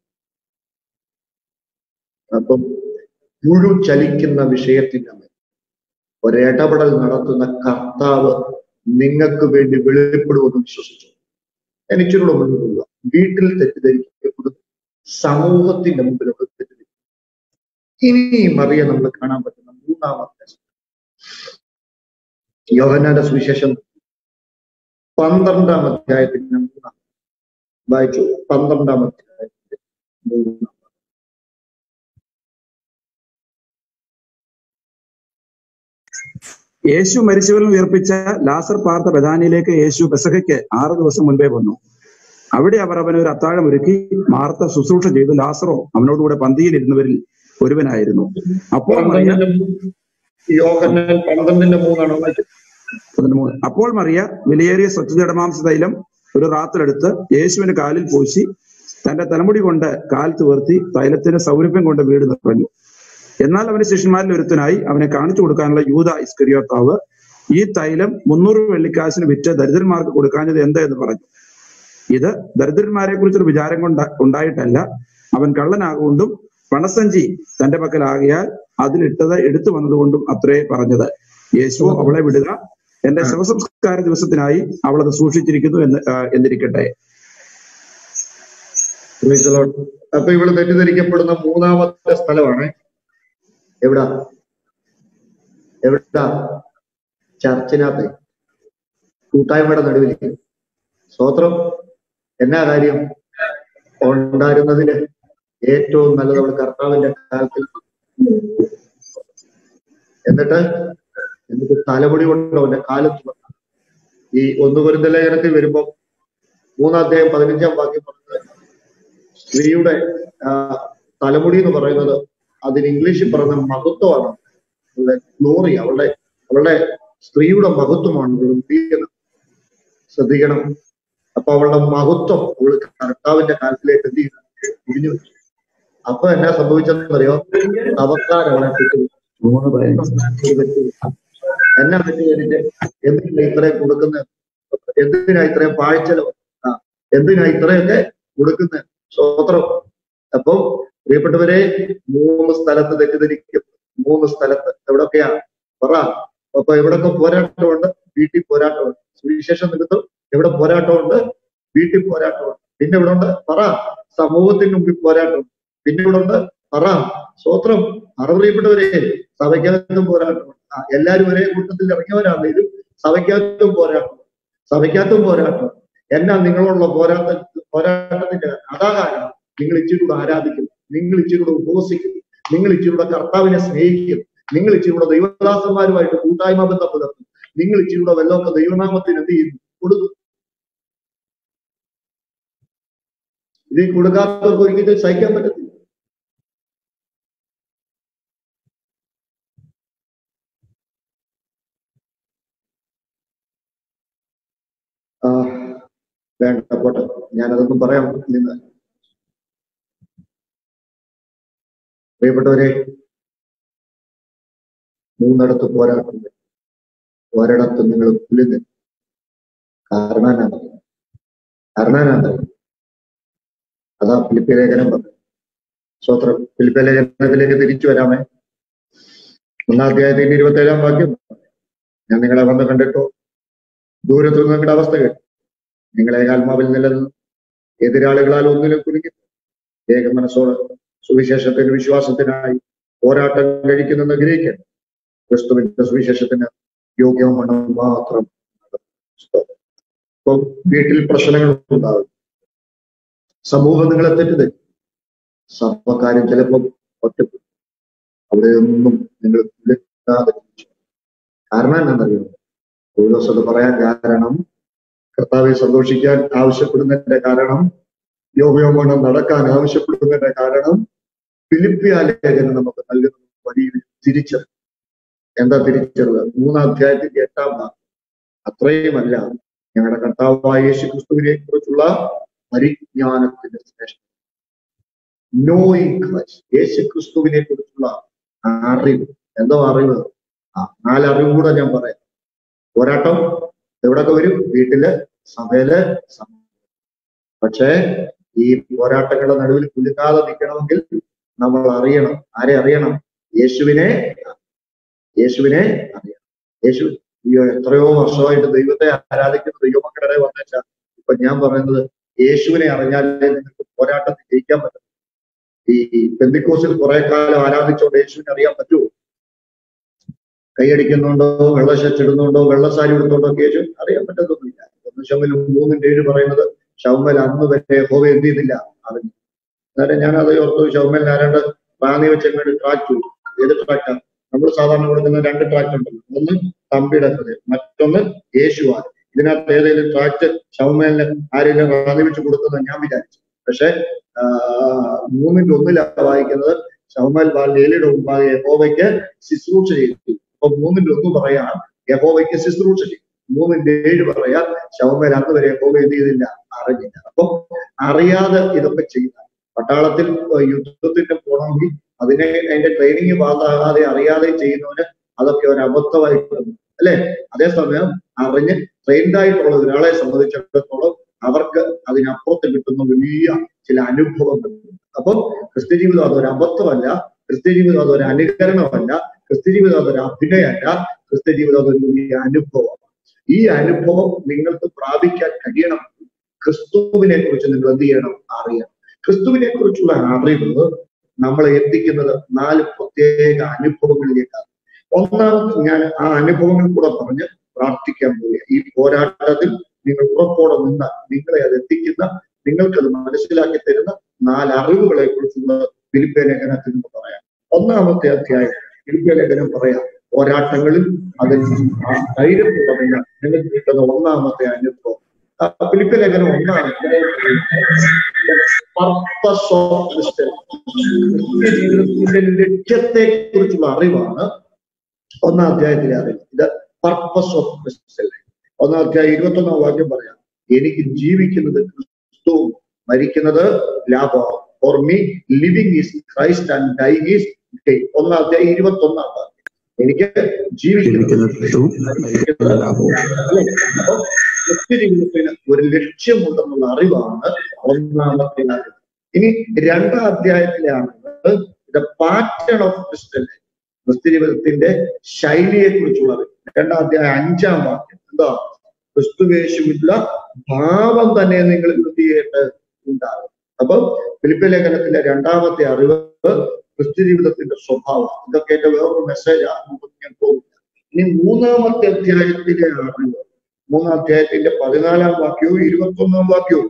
അപ്പം പുഴു ചലിക്കുന്ന വിഷയത്തിന്റെ മേൽ ഒരിടപെടൽ നടത്തുന്ന കർത്താവ് നിങ്ങൾക്ക് വേണ്ടി വെളിപ്പെടുമെന്ന് വിശ്വസിച്ചു എനിച്ചിലൂടെ മുന്നോട്ട് പോവുക വീട്ടിൽ തെറ്റിദ്ധരിക്കപ്പെടുന്നു സമൂഹത്തിന്റെ മുമ്പിലൊക്കെ തെറ്റിദ്ധരിക്കും ഇനി മറിയ നമ്മൾ കാണാൻ പറ്റുന്ന മൂന്നാമത്തെ യോഹന്നാന്റെ സുവിശേഷം പന്ത്രണ്ടാം അധ്യായത്തിന്റെ മൂന്നാം വായിച്ചു പന്ത്രണ്ടാം അധ്യായത്തിന്റെ മൂന്നാം യേശു മരിച്ചവരിൽ ഉയർപ്പിച്ച ലാസർ പാർത്ത ബദാനിയിലേക്ക് യേശു പെസഹയ്ക്ക് ആറ് ദിവസം മുൻപേ വന്നു അവിടെ അവർ അവന് ഒരു അത്താഴം ഒരുക്കി മാർത്ത ശുശ്രൂഷ ചെയ്തു ലാസറോ അവനോടുകൂടെ പന്തിയിൽ ഇരുന്നവരിൽ ഒരുവനായിരുന്നു അപ്പോൾ മറിയ യോഹന്നാൻ പന്ത്രണ്ടിന്റെ മൂന്നാണോ വായിച്ചത് പതിമൂന്ന്. അപ്പോൾ മറിയ വിലയേറിയ സ്വച്ഛജടമാംസ തൈലം ഒരു റാത്തിലെടുത്ത് യേശുവിന് കാലിൽ പൂശി തന്റെ തലമുടി കൊണ്ട് കാൽ തുവർത്തി തൈലത്തിന് സൗരഭ്യം കൊണ്ട് വീട് നിറഞ്ഞു എന്നാൽ അവന്റെ ശിഷ്യന്മാരിൽ ഒരുത്തനായി അവനെ കാണിച്ചു കൊടുക്കാനുള്ള യൂത ഇസ്കരിയോത്താവ് ഈ തൈലം മുന്നൂറ് വെള്ളിക്കാശിന് വിറ്റ് ദരിദ്രന്മാർക്ക് കൊടുക്കാഞ്ഞത് എന്ത് എന്ന് പറഞ്ഞു ഇത് ദരിദ്രന്മാരെ കുറിച്ചൊരു വിചാരം കൊണ്ട് ഉണ്ടായിട്ടല്ല അവൻ കള്ളനാകൊണ്ടും പണസഞ്ചി തന്റെ പക്കലാകിയാൽ അതിലിട്ടത് എടുത്തു വന്നതുകൊണ്ടും അത്രേ പറഞ്ഞത് യേശു അവളെ വിടുക എന്റെ ശവസംസ്കാര ദിവസത്തിനായി അവൾ അത് സൂക്ഷിച്ചിരിക്കുന്നു എന്ന് ആ, എന്നിരിക്കട്ടെ Praise the Lord. അപ്പൊ ഇവള് തെറ്റിദ്ധരിക്കപ്പെടുന്ന മൂന്നാമത്തെ സ്ഥലമാണ് എവിടാ എവിടാ ചർച്ചിനകത്ത് കൂട്ടായ്മയുടെ നടുവിൽ സ്തോത്രം എന്നാ കാര്യം ഉണ്ടായിരുന്നതിന് ഏറ്റവും നല്ലത് അവൾ കർത്താവിന്റെ കാലത്തിൽ എന്നിട്ട് എന്നിട്ട് തലമുടി കൊണ്ട് അവന്റെ കാലത്ത് വന്ന ഈ ഒന്ന് കുരുന്ന ലേഖനത്തിൽ വരുമ്പോ മൂന്നാം അധ്യായം പതിനഞ്ചാം വാക്യം പറഞ്ഞത് സ്ത്രീയുടെ ആ, തലമുടി എന്ന് പറയുന്നത് അതിന് ഇംഗ്ലീഷിൽ പറയുന്ന മഹത്വമാണ് അവളുടെ ഗ്ലോറി അവളുടെ അവളുടെ സ്ത്രീയുടെ മഹത്വമാണ് അവളുടെ മുടിയെന്ന് ശ്രദ്ധിക്കണം അപ്പൊ അവളുടെ മഹത്വം അവള് കർത്താവിന്റെ കാലത്തിലേക്ക് എന്ത് ചെയ്തു കുടിഞ്ഞു വെച്ചു അപ്പൊ എന്നാ സംഭവിച്ചെന്നറിയോ അവക്കാർ അവളെ കുത്തി മൂന്ന് പതിനഞ്ച് എന്നാ പറ്റി കഴിഞ്ഞിട്ട് എന്തിനാ ഇത്രയും കൊടുക്കുന്നത് എന്തിനാ ഇത്രയും പാഴ്ചലവ് ആ എന്തിനാ ഇത്രയൊക്കെ കൊടുക്കുന്നത് സ്വോത്രം അപ്പൊ പ്രിയപ്പെട്ടവരെ മൂന്ന് സ്ഥലത്ത് തെറ്റിദ്ധരിക്കും മൂന്ന് സ്ഥലത്ത് എവിടൊക്കെയാ പറ അപ്പൊ എവിടൊക്കെ പോരാട്ടമുണ്ട് വീട്ടിൽ പോരാട്ടമുണ്ട് സുവിശേഷ നിമിത്തം എവിടെ പോരാട്ടമുണ്ട് വീട്ടിൽ പോരാട്ടമുണ്ട് പിന്നെ ഇവിടെ ഉണ്ട് പറ സമൂഹത്തിന് മുമ്പിൽ പോരാട്ടമുണ്ട് പിന്നെ ഇവിടെ ഉണ്ട് പറ സ്വോത്രം അറിയപ്പെട്ടവരെ സഭയ്ക്കകത്തും പോരാട്ടമുണ്ട് ആ എല്ലാരും ഒരേ കൂട്ടത്തിൽ ഇറങ്ങിയവരാണെങ്കിലും സഭയ്ക്കകത്തും പോരാട്ടം സഭയ്ക്കകത്തും പോരാട്ടം എന്നാ നിങ്ങളുള്ള പോരാട്ട പോരാട്ടത്തിന്റെ അതാ കാരണം നിങ്ങൾ ഇച്ചിരി കൂടെ ആരാധിക്കും നിങ്ങൾ ഇച്ചിരി കൂടെ ഉപവസിക്കും നിങ്ങൾ ഇച്ചിരി കൂടെ കർത്താവിനെ സ്നേഹിക്കും നിങ്ങൾ ഇച്ചിരി കൂടെ ദൈവദാസന്മാരുമായിട്ട് കൂട്ടായ്മ ബന്ധം പുലർത്തും നിങ്ങൾ ഇച്ചിരി കൂടെ വല്ലതൊക്കെ ദൈവനാമത്തിന് എന്ത് ചെയ്യുന്നു കൊടുക്കും ഇത് കൊടുക്കാത്തവർക്ക് ഒരിക്കലും സഹിക്കാൻ പറ്റത്തില്ല ആ വേണ്ട പോട്ടെ ഞാനതൊന്നും പറയാൻ നിന്ന് പ്രിയപ്പെട്ടവരെ മൂന്നിടത്ത് പോരാട്ടമുണ്ട് ഒരിടത്ത് നിങ്ങൾ പുലിന്ന് കാരണം എന്നാ കാരണം എന്നാ അതാ ഫിലിപ്പി ലേഖനം പറഞ്ഞു സ്വത്രം ഫിലിപ്പി ലേഖനത്തിലേക്ക് തിരിച്ചു വരാമേ ഒന്നാം അധ്യായത്തിന്റെ ഇരുപത്തി ഏഴാം വാക്യം ഞാൻ നിങ്ങളെ വന്ന് കണ്ടിട്ടോ ദൂരത്തു നിന്ന് നിങ്ങളുടെ അവസ്ഥ കേട്ടു നിങ്ങളെ ആത്മാവിൽ നിലനിന്ന് എതിരാളികളാൽ ഒന്നിലും കുലുങ്ങി ഏക മനസ്സോട് സുവിശേഷത്തിന് വിശ്വാസത്തിനായി പോരാട്ടം കഴിക്കുന്നെന്ന് ഗ്രഹിക്കണം ക്രിസ്തുവിന്റെ സുവിശേഷത്തിന് യോഗ്യമാണ് മാത്രം ഇപ്പം വീട്ടിൽ പ്രശ്നങ്ങൾ ഉണ്ടാകും സമൂഹം നിങ്ങളെ തെറ്റിദ്ധരിക്കും സഭക്കാരും ചിലപ്പോൾ ഒറ്റപ്പെടും അവിടെ ഒന്നും നിങ്ങൾ വിളിക്കാതെ ജീവിച്ചു. കാരണം എന്താണെന്നറിയോ പൗലോസ് അത് പറയാൻ കാരണം കർത്താവെ സന്തോഷിക്കാൻ ആവശ്യപ്പെടുന്നതിന്റെ കാരണം യോഗ്യമാണ് നടക്കാൻ ആവശ്യപ്പെടുന്നതിന്റെ കാരണം ഫിലിപ്പിയ ലേഖനം നമുക്ക് നൽകുന്ന വലിയ തിരിച്ചറിവ് എന്താ തിരിച്ചറിവ് മൂന്നാം അധ്യായത്തിന്റെ എട്ടാം ഭാഗം അത്രയുമല്ല ഞങ്ങളുടെ കർത്താവായ യേശു ക്രിസ്തുവിനെ കുറിച്ചുള്ള പരിജ്ഞാനത്തിന്റെ ശ്രേഷ്ഠ നോയിങ് ക്രൈസ്റ്റ് യേശു ക്രിസ്തുവിനെ കുറിച്ചുള്ള അറിവ് എന്തോ അറിവ് ആ നാല് അറിവ് കൂടെ ഞാൻ പറയാം പോരാട്ടം എവിടൊക്കെ വരും വീട്ടില് സഭയില് സമൂഹം. പക്ഷേ ഈ പോരാട്ടങ്ങളുടെ നടുവിൽ കുലുക്കാതെ നിൽക്കണമെങ്കിൽ നമ്മൾ അറിയണം ആരെ അറിയണം യേശുവിനെ യേശുവിനെ അറിയണം യേശു ഈ എത്രയോ വർഷമായിട്ട് ദൈവത്തെ ആരാധിക്കുന്ന ദൈവമക്കളുടെ വന്നേച്ച ഇപ്പൊ ഞാൻ പറയുന്നത് യേശുവിനെ അറിഞ്ഞാലേ നിങ്ങൾക്ക് പോരാട്ടത്തിൽ ജയിക്കാൻ പറ്റും ഈ പെന്തിക്കോസിൽ കുറെ കാലം ആരാധിച്ചോണ്ട് യേശുവിനെ അറിയാൻ പറ്റുമോ കൈയടിക്കുന്നുണ്ടോ വെള്ള ഷർട്ട് ഇടുന്നുണ്ടോ വെള്ള സാരി ഇടുന്നുണ്ടോ ഒക്കെ യേശു അറിയാൻ പറ്റത്തൊന്നുമില്ല ഒന്ന് ശമ്മൽ മൂന്നിന്റെ ഏഴ് പറയുന്നത് ഷൗമൽ അന്ന് വരെ ഹോവ എന്ത് ചെയ്തില്ല അറിഞ്ഞു അന്നേരം ഞാൻ അത് ഓർത്തു ഷൗമൽ ആരാണ്ട് റാന്നി വെച്ച് അങ്ങോട്ട് ട്രാക്ട് ഏത് ട്രാക്റ്റാ നമ്മൾ സാധാരണ കൊടുക്കുന്ന രണ്ട് ട്രാക്ട് ഉണ്ടല്ലോ ഒന്ന് തമ്പിയുടെ ഹൃദയം മറ്റൊന്ന് യേശുവാണ് ഇതിനകത്ത് ഏതെങ്കിലും ട്രാക്ട് ഷൗമേലിന് ആരെങ്കിലും റാന്നി വെച്ച് കൊടുക്കുന്നത് ഞാൻ വിചാരിച്ചു പക്ഷെ ആ, മൂന്നിന്റെ ഒന്നിലാണ് വായിക്കുന്നത് ഷൗമൽ ലേലിയുടെ മുമ്പാകെ യഹോവയ്ക്ക് ശുശ്രൂഷ ചെയ്തു അപ്പൊ മൂന്നിന്റെ ഒന്ന് പറയാം യഹോവയ്ക്ക് ശുശ്രൂഷ ചെയ്തു മൂന്നിന്റെ ഏഴ് പറയാം ശവമേൽ അന്ന് വരെ യഹോവ എന്ത് ചെയ്തില്ല അറിഞ്ഞില്ല അപ്പം അറിയാതെ ഇതൊക്കെ ചെയ്ത പട്ടാളത്തിൽ ഏർ യുദ്ധത്തിന് പോകണമെങ്കിൽ അതിനെ അതിന്റെ ട്രെയിനിങ് പാസ്സാകാതെ അറിയാതെ ചെയ്യുന്നവന് അതൊക്കെ ഒരു അബദ്ധമായിട്ട് തോന്നും. അല്ലെ അതേസമയം അറിഞ്ഞ് ട്രെയിൻഡ് ആയിട്ടുള്ള ഒരാളെ സംബന്ധിച്ചിടത്തോളം അവർക്ക് അതിനപ്പുറത്ത് കിട്ടുന്ന വലിയ ചില അനുഭവങ്ങളുണ്ട് അപ്പം ക്രിസ്ത്യ ജീവിതം അതൊരു അബദ്ധമല്ല ക്രിസ്ത്യ ജീവിതം അതൊരു അനുകരണമല്ല ക്രിസ്ത്യ ജീവിതം അതൊരു അഭിനയമല്ല ക്രിസ്ത്യ ജീവിതം അതൊരു വലിയ അനുഭവമാണ് ഈ അനുഭവം നിങ്ങൾക്ക് പ്രാപിക്കാൻ കഴിയണം ക്രിസ്തുവിനെ കുറിച്ച് നിങ്ങൾ എന്ത് ചെയ്യണം അറിയണം ക്രിസ്തുവിനെ കുറിച്ചുള്ള അറിവ് നമ്മളെ എത്തിക്കുന്നത് നാല് പ്രത്യേക അനുഭവങ്ങളിലേക്കാണ് ഒന്നാമത് ഞാൻ ആ അനുഭവങ്ങൾ കൂടെ പറഞ്ഞ് പ്രാർത്ഥിക്കാൻ പോവുക ഈ പോരാട്ടത്തിൽ നിങ്ങൾ ഉറപ്പോടെ നിന്ന നിങ്ങളെ അത് എത്തിക്കുന്ന നിങ്ങൾക്കത് മനസ്സിലാക്കി തരുന്ന നാല് അറിവുകളെ കുറിച്ചുള്ള ഫിലിപ്പേ ലേഖനത്തിൽ നിന്ന് പറയാം ഒന്നാമത്തെ അധ്യായം ഫിലിപ്പേ ലേഖനം പറയാം പോരാട്ടങ്ങളിൽ അതിൽ ആ ധൈര്യത്തോടെ നിങ്ങൾക്ക് കിട്ടുന്ന ഒന്നാമത്തെ അനുഭവം ആ ഫിലിപ്പേ ലേഖനം ഒന്നാം പർപ്പസ് ഓഫ് ക്രിസ്ത്യൻ ജീവിതത്തിന്റെ ലക്ഷ്യത്തെ കുറിച്ചുള്ള അറിവാണ് ഒന്നാം അധ്യായത്തിലെ അറിവ് ഇത് പർപ്പസ് ഓഫ് ക്രിസ്ത്യൻ ഒന്നാം അധ്യായം ഇരുപത്തി ഒന്നാം വാക്യം പറയാം എനിക്ക് ജീവിക്കുന്നത് ക്രിസ്തുവും മരിക്കുന്നത് ലാഭമാണ് for me living is Christ and dying is ഒന്നാം അധ്യായം ഇരുപത്തി ഒന്നാം വാക്യം എനിക്ക് ജീവിക്കുന്നത് ജീവിക്കുന്ന ക്രിസ്തുവും മരിക്കുന്ന ലാഭവും അല്ലേ? അപ്പൊ വ്യക്തി ജീവിതത്തിന് ഒരു ലക്ഷ്യമുണ്ടെന്നുള്ള അറിവാണ് ഒന്നാമത്തെ അറിവ് ഇനി രണ്ടാം അധ്യായത്തിലെ അറിവ് ദ പാറ്റേൺ ഓഫ് ക്രിസ്ത്യൻ ക്രിസ്തു ജീവിതത്തിന്റെ ശൈലിയെ കുറിച്ചുള്ള അറിവ് രണ്ടാം അധ്യായം അഞ്ചാം വാക്യം എന്താ ക്രിസ്തുവേശുവില്ല ഭാവം തന്നെ നിങ്ങൾ എന്ത് ചെയ്യേണ്ട ഉണ്ടാകും അപ്പൊ ഫിലിപ്പ ലേഖനത്തിന്റെ രണ്ടാമത്തെ അറിവ് ക്രിസ്തു ജീവിതത്തിന്റെ സ്വഭാവം ഇതൊക്കെ എന്റെ വേറൊരു മെസ്സേജാണ് ഞാൻ പോകും ഇനി മൂന്നാമത്തെ അധ്യായത്തിലെ അറിവ് മൂന്നാം അധ്യായത്തിന്റെ പതിനാലാം വാക്യവും ഇരുപത്തി ഒന്നാം വാക്യവും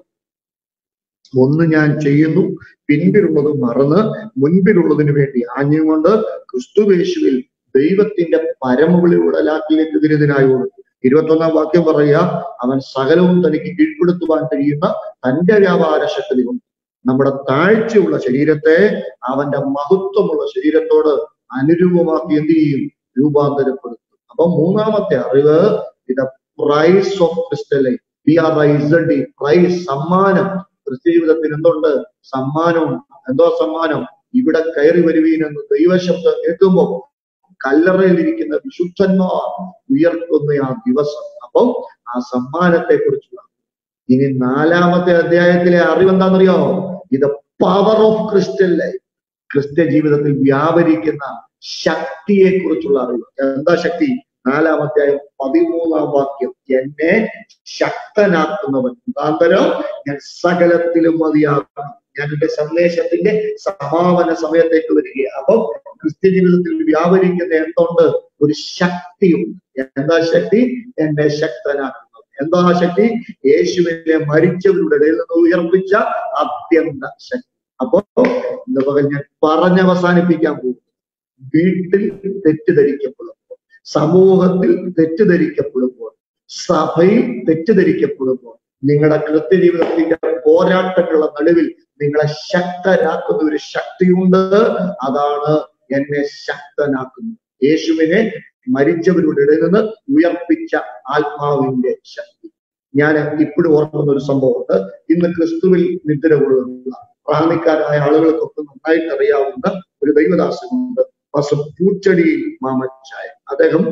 ഒന്ന് ഞാൻ ചെയ്യുന്നു പിൻപിലുള്ളത് മറന്ന് മുൻപിലുള്ളതിനു വേണ്ടി ആഞ്ഞുകൊണ്ട് ക്രിസ്തുവേശുവിൽ ദൈവത്തിന്റെ പരമവിളിയുടലാക്കിലേക്ക് തിരുതിനായോട് ഇരുപത്തൊന്നാം വാക്യം പറയുക അവൻ സകലവും തനിക്ക് കീഴ്പ്പെടുത്തുവാൻ കഴിയുന്ന തന്റെ വ്യാപാര ശക്തി കൊണ്ട് നമ്മുടെ താഴ്ചയുള്ള ശരീരത്തെ അവന്റെ മഹത്വമുള്ള ശരീരത്തോട് അനുരൂപമാക്കി എന്ത് ചെയ്യും രൂപാന്തരപ്പെടുത്തും അപ്പൊ മൂന്നാമത്തെ അറിവ് ഇത് prize of Christly P R I Z prize സമ്മാനം ക്രിസ്തു ജീവിതത്തിന് എന്തുണ്ട് സമ്മാനവും എന്തോ സമ്മാനം ഇവിടെ കയറി വരുവീൻ എന്ന് ദൈവശബ്ദം കേൾക്കുമ്പോൾ കല്ലറയിലിരിക്കുന്ന വിശുദ്ധന്മാർ ഉയർത്തുന്ന ആ ദിവസം അപ്പം ആ സമ്മാനത്തെ കുറിച്ചുള്ള ഇനി നാലാമത്തെ അധ്യായത്തിലെ അറിവ് എന്താണെന്നറിയോ ഇത് പവർ ഓഫ് ക്രിസ്ത്യൻ ലൈഫ് ക്രിസ്ത്യ ജീവിതത്തിൽ വ്യാപരിക്കുന്ന ശക്തിയെ കുറിച്ചുള്ള അറിവ് എന്താ ശക്തി നാലാമത്തെ പതിമൂന്നാം വാക്യം എന്നെ ശക്തനാക്കുന്നവൻ മുഖാന്തരം ഞാൻ സകലത്തിലും മതിയാകും ഞാൻ എന്റെ സന്ദേശത്തിന്റെ സമാപന സമയത്തേക്ക് വരികയാണ് അപ്പം ക്രിസ്ത്യ ജീവിതത്തിൽ വ്യാപരിക്കുന്ന എന്തുണ്ട് ഒരു ശക്തിയുണ്ട് എന്താ ശക്തി എന്നെ ശക്തനാക്കുന്നത് എന്താ ശക്തി യേശുവിനെ മരിച്ചവരുടെ ഇടയിൽ നിന്ന് ഉയർപ്പിച്ച അത്യന്ത ശക്തി അപ്പോ ഇന്ന് പകൽ ഞാൻ പറഞ്ഞവസാനിപ്പിക്കാൻ പോകും വീട്ടിൽ തെറ്റിദ്ധരിക്കപ്പെടുമ്പോൾ സമൂഹത്തിൽ തെറ്റിദ്ധരിക്കപ്പെടുമ്പോൾ സഭയിൽ തെറ്റിദ്ധരിക്കപ്പെടുമ്പോൾ നിങ്ങളുടെ കൃത്യജീവിതത്തിന്റെ പോരാട്ടങ്ങളുടെ നടുവിൽ നിങ്ങളെ ശക്തരാക്കുന്ന ഒരു ശക്തിയുണ്ട് അതാണ് എന്നെ ശക്തനാക്കുന്നത് യേശുവിനെ മരിച്ചവരുടെ ഇടയിൽ നിന്ന് ഉയർപ്പിച്ച ആത്മാവിന്റെ ശക്തി ഞാൻ ഇപ്പോഴും ഓർക്കുന്ന ഒരു സംഭവമുണ്ട് ഇന്ന് ക്രിസ്തുവിൽ നിദ്ര കൊള്ളുന്ന പ്രാണിക്കാരായ ആളുകൾക്കൊക്കെ നന്നായിട്ട് അറിയാവുന്ന ഒരു ദൈവദാസനുണ്ട് പാസ്റ്റർ പൂച്ചടിയിൽ മാമച്ചായ അദ്ദേഹം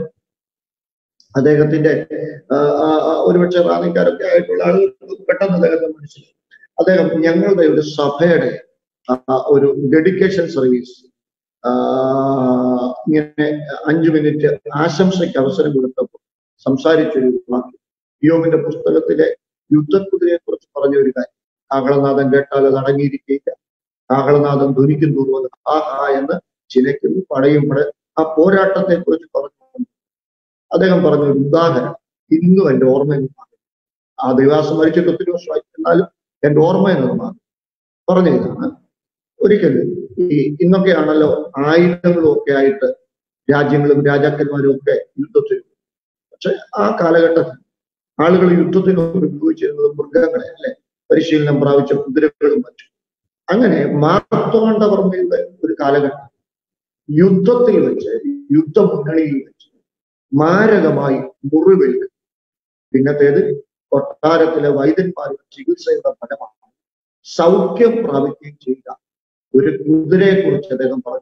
അദ്ദേഹത്തിന്റെ ആ, ആ, ആ, ഒരുപക്ഷെ റാണിക്കാരൊക്കെ ആയിട്ടുള്ള ആളുകൾ പെട്ടെന്ന് അദ്ദേഹത്തെ മനസ്സിലായി അദ്ദേഹം ഞങ്ങളുടെ ഒരു സഭയുടെ ആ, ഒരു ഡെഡിക്കേഷൻ സർവീസ് ഇങ്ങനെ അഞ്ചു മിനിറ്റ് ആശംസയ്ക്ക് അവസരം കൊടുത്തപ്പോൾ സംസാരിച്ചൊരു വാക്ക് യോബിന്റെ പുസ്തകത്തിലെ യുദ്ധക്കുതിരയെ കുറിച്ച് പറഞ്ഞ ഒരു കാര്യം കാഹളനാഥൻ കേട്ടാൽ അത് അടങ്ങിയിരിക്കില്ല കാഹളനാഥൻ ധ്വനിക്കും തോറും അത് ആ ആ എന്ന് ചിലയ്ക്കുന്നു പടയുമ്പോൾ ആ പോരാട്ടത്തെ കുറിച്ച് പറഞ്ഞു അദ്ദേഹം പറഞ്ഞ ഒരു ഉദാഹരണം ഇന്നും എന്റെ ഓർമ്മയിൽ നിന്ന് മാറി. ആ ദിവസം മരിച്ചിട്ട് ഒത്തിരി വർഷമായി എന്നാലും എന്റെ ഓർമ്മയിൽ നിന്ന് മാറി പറഞ്ഞ ഇതാണ് ഒരിക്കലും ഈ ഇന്നൊക്കെയാണല്ലോ ആയുധങ്ങളും ഒക്കെ ആയിട്ട് രാജ്യങ്ങളും രാജാക്കന്മാരും ഒക്കെ യുദ്ധത്തിൽ പക്ഷെ ആ കാലഘട്ടത്തിൽ ആളുകൾ യുദ്ധത്തിന് ഉപയോഗിച്ചിരുന്നത് മൃഗങ്ങളെ അല്ലെ പരിശീലനം പ്രാപിച്ച കുതിരകളും മറ്റും അങ്ങനെ മാർത്തോണ്ഡവർമ്മയുടെ ഒരു കാലഘട്ടം യുദ്ധത്തിൽ വെച്ച് യുദ്ധമുന്നണിയിൽ വെച്ച് മാരകമായി മുറിവേൽക്കും പിന്നത്തേത് കൊട്ടാരത്തിലെ വൈദ്യന്മാരുടെ ചികിത്സയുടെ ഫലമാണ് സൗഖ്യം പ്രാപിക്കുകയും ചെയ്ത ഒരു കുതിരയെ കുറിച്ച് അദ്ദേഹം പറഞ്ഞു